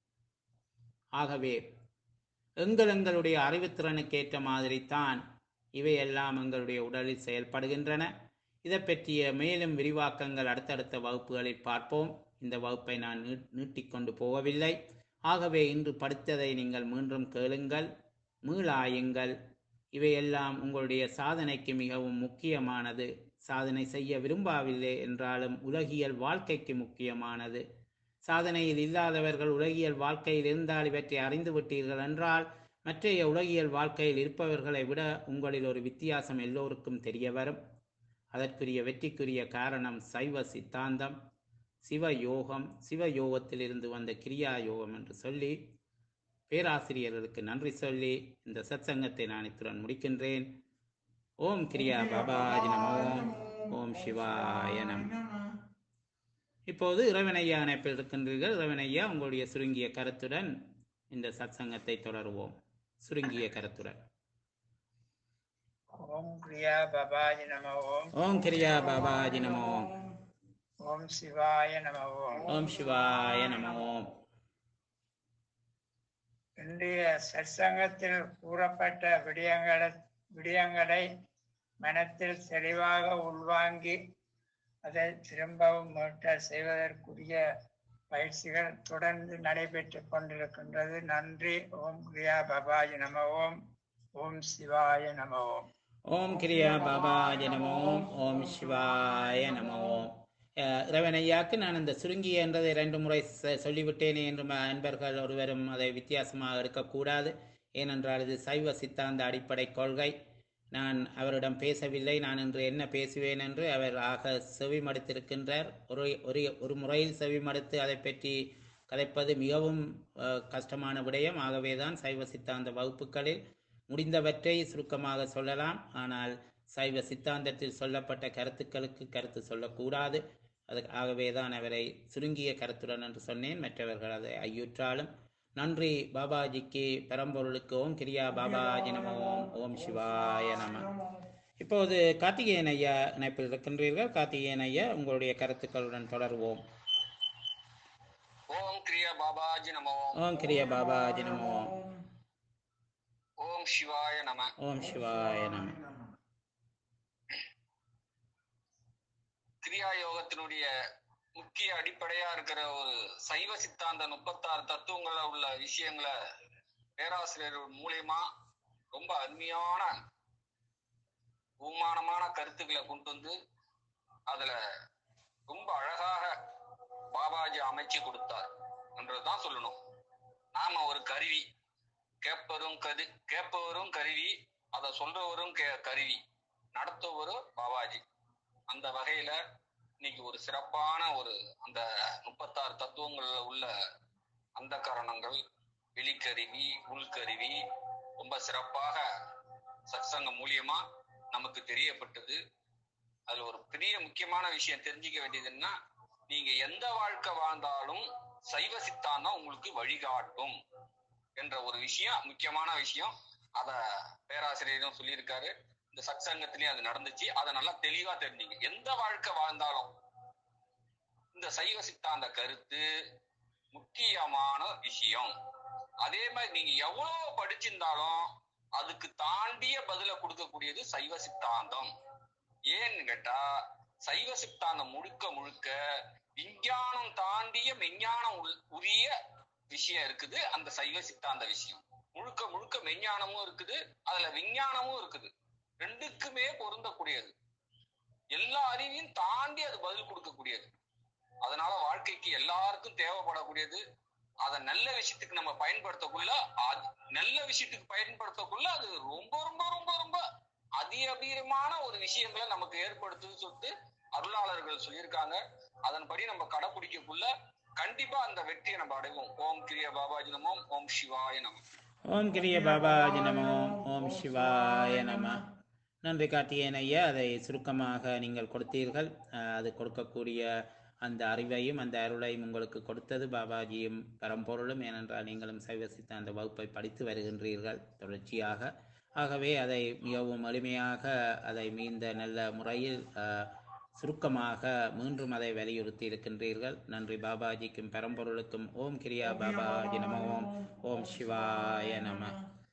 S1: ஆகவே எங்கள் எங்களுடைய அறிவுத்திறனுக்கு ஏற்ற மாதிரி தான் இவையெல்லாம் எங்களுடைய உடலில் செயல்படுகின்றன இதை பற்றிய மேலும் விரிவாக்கங்கள் அடுத்தடுத்த வகுப்புகளில் பார்ப்போம் இந்த வகுப்பை நான் நீ- நீட்டிக்கொண்டு போகவில்லை ஆகவே இன்று படித்ததை நீங்கள் மீண்டும் கேளுங்கள் மீளாயுங்கள் இவையெல்லாம் உங்களுடைய சாதனைக்கு மிகவும் முக்கியமானது சாதனை செய்ய விரும்பவில்லை என்றாலும் உலகியல் வாழ்க்கைக்கு முக்கியமானது சாதனையில் இல்லாதவர்கள் உலகியல் வாழ்க்கையில் இருந்தால் இவற்றை அறிந்து விட்டீர்கள் என்றால் மற்றைய உலகியல் வாழ்க்கையில் இருப்பவர்களை விட உங்களில் ஒரு வித்தியாசம் எல்லோருக்கும் தெரிய வரும் அதற்குரிய வெற்றிக்குரிய காரணம் சைவ சித்தாந்தம் சிவ யோகம் சிவ யோகத்திலிருந்து வந்த கிரியா யோகம் என்று சொல்லி பேராசிரியர்களுக்கு நன்றி சொல்லி இந்த சத்சங்கத்தை நான் இத்துடன் முடிக்கின்றேன் ஓம் கிரியா பாபாஜி நம ஓம் ஓம் சிவாய நம இப்போது இறைவனையா இணைப்பில் இருக்கின்றீர்கள் இறைவனையா உங்களுடைய சுருங்கிய கருத்துடன் இந்த சத்சங்கத்தை தொடருவோம் சுருங்கிய கருத்துடன்
S2: ஓம் கிரியா பபாஜி நம ஓம்
S1: ஓம் கிரியா பாபாஜி நம ஓம்
S2: ஓம் சிவாய நம ஓம்
S1: ஓம் சிவாய நம ஓம்
S2: இன்றைய சற்சங்கத்தில் கூறப்பட்ட விடயங்களை விடயங்களை மனத்தில் தெளிவாக உள்வாங்கி அதை திரும்பவும் மீட்ட செய்வதற்குரிய பயிற்சிகள் தொடர்ந்து நடைபெற்றுக் கொண்டிருக்கின்றது நன்றி ஓம் கிரியா பபாஜி நம ஓம் ஓம் சிவாய நம ஓம்
S1: ஓம் கிரியா பாபாஜி நம ஓம் ஓம் சிவாய நம ஓம் அஹ், இறைவனையாக்கு நான் இந்த சுருங்கிய என்றதை இரண்டு முறை ச- சொல்லிவிட்டேனே என்று ம- அன்பர்கள் ஒருவரும் அதை வித்தியாசமாக எடுக்கக்கூடாது ஏனென்றால் இது சைவ சித்தாந்த அடிப்படை கொள்கை நான் அவரிடம் பேசவில்லை நான் இன்று என்ன பேசுவேன் என்று அவர் ஆக செவி மடுத்திருக்கின்றார் ஒரு ஒரு ஒரு முறையில் செவி மடுத்து அதை பற்றி கதைப்பது மிகவும் அஹ், கஷ்டமான விடயம் ஆகவேதான் சைவ சித்தாந்த வகுப்புகளில் முடிந்தவற்றை சுருக்கமாக சொல்லலாம் ஆனால் சைவ சித்தாந்தத்தில் சொல்லப்பட்ட கருத்துக்களுக்கு கருத்து சொல்லக்கூடாது அது ஆகவே தான் அவரை சுருங்கிய கருத்துடன் என்று சொன்னேன் மற்றவர்கள் அதை ஐயுற்றாலும் நன்றி பாபாஜிக்கு பரம்பொருளுக்கு ஓம் கிரியா பாபாஜி நம ஓம் ஓம் சிவாய நம இப்போது கார்த்திகேயன் ஐயா இணைப்பில் இருக்கின்றீர்கள் கார்த்திகேயன் ஐயா உங்களுடைய கருத்துக்களுடன் தொடர்வோம்
S3: ஓம் கிரியா பாபாஜி நமோ
S1: ஓம் கிரியா பாபாஜி நம ஓம்
S3: ஓம் சிவாய நம
S1: ஓம் சிவாய நம
S3: கிரியா யோகத்தினுடைய முக்கிய அடிப்படையா இருக்கிற ஒரு சைவ சித்தாந்த முப்பத்தாறு தத்துவங்கள உள்ள விஷயங்களை பேராசிரியர் மூலியமா ரொம்ப அருமையான பூமானமான கருத்துக்களை கொண்டு வந்து அதுல ரொம்ப அழகாக பாபாஜி அமைச்சு கொடுத்தார் என்றதுதான் சொல்லணும் நாம ஒரு கருவி கேட்பவரும் கரு கேட்பவரும் கருவி அதை சொல்றவரும் கே- கருவி நடத்துவரும் பாபாஜி அந்த வகையில இன்னைக்கு ஒரு சிறப்பான ஒரு அந்த முப்பத்தாறு தத்துவங்கள்ல உள்ள அந்த காரணங்கள் வெளிக்கருவி உள்கருவி ரொம்ப சிறப்பாக சத்சங்கம் மூலியமா நமக்கு தெரியப்பட்டது அதுல ஒரு பெரிய முக்கியமான விஷயம் தெரிஞ்சுக்க வேண்டியதுன்னா நீங்க எந்த வாழ்க்கை வாழ்ந்தாலும் சைவ சித்தாந்தம் உங்களுக்கு வழிகாட்டும் என்ற ஒரு விஷயம் முக்கியமான விஷயம் அத பேராசிரியரும் சொல்லியிருக்காரு இந்த சத்சங்கத்திலயும் அது நடந்துச்சு அதை நல்லா தெளிவா தெரிஞ்சுங்க எந்த வாழ்க்கை வாழ்ந்தாலும் இந்த சைவ சித்தாந்த கருத்து முக்கியமான விஷயம் அதே மாதிரி நீங்க எவ்வளவு படிச்சிருந்தாலும் அதுக்கு தாண்டிய பதில கொடுக்கக்கூடியது சைவ சித்தாந்தம் ஏன்னு கேட்டா சைவ சித்தாந்தம் முழுக்க முழுக்க விஞ்ஞானம் தாண்டிய மெஞ்ஞானம் உள்- உரிய விஷயம் இருக்குது அந்த சைவ சித்தாந்த விஷயம் முழுக்க முழுக்க மெஞ்ஞானமும் இருக்குது அதுல விஞ்ஞானமும் இருக்குது ரெண்டுக்குமே பொருந்தக்கூடியது எல்லா அறிவையும் தாண்டி அது பதில் கொடுக்கக்கூடியது அதனால வாழ்க்கைக்கு எல்லாருக்கும் தேவைப்படக்கூடியது அத நல்ல விஷயத்துக்கு நம்ம பயன்படுத்தக்குள்ள அது நல்ல விஷயத்துக்கு பயன்படுத்தக்குள்ள அது ரொம்ப ரொம்ப ரொம்ப ரொம்ப அதிகபீரமான ஒரு விஷயங்களை நமக்கு ஏற்படுத்துன்னு சொல்லிட்டு அருளாளர்கள் சொல்லியிருக்காங்க அதன்படி நம்ம கடைபிடிக்கக்குள்ள கண்டிப்பா அந்த வெற்றியை நம்ம அடைவோம் ஓம் கிரிய பாபாஜி நமோம் ஓம் சிவாய நமம்
S1: ஓம் கிரிய பாபாஜி நம ஓம் ஓம் சிவாய நம நன்றி கார்த்திகேயன் ஐயா அதை சுருக்கமாக நீங்கள் கொடுத்தீர்கள் அஹ், அது கொடுக்கக்கூடிய அந்த அறிவையும் அந்த அருளையும் உங்களுக்கு கொடுத்தது பாபாஜியும் பரம்பொருளும் ஏனென்றால் நீங்களும் சைவ சித்தாந்த வகுப்பை படித்து வருகின்றீர்கள் தொடர்ச்சியாக ஆகவே அதை மிகவும் எளிமையாக அதை மீந்த நல்ல முறையில் அஹ், சுருக்கமாக மீண்டும் அதை வலியுறுத்தி இருக்கின்றீர்கள் நன்றி பாபாஜிக்கும் பரம்பொருளுக்கும் ஓம் கிரியா பாபாஜி நம ஓம் ஓம் சிவாய நம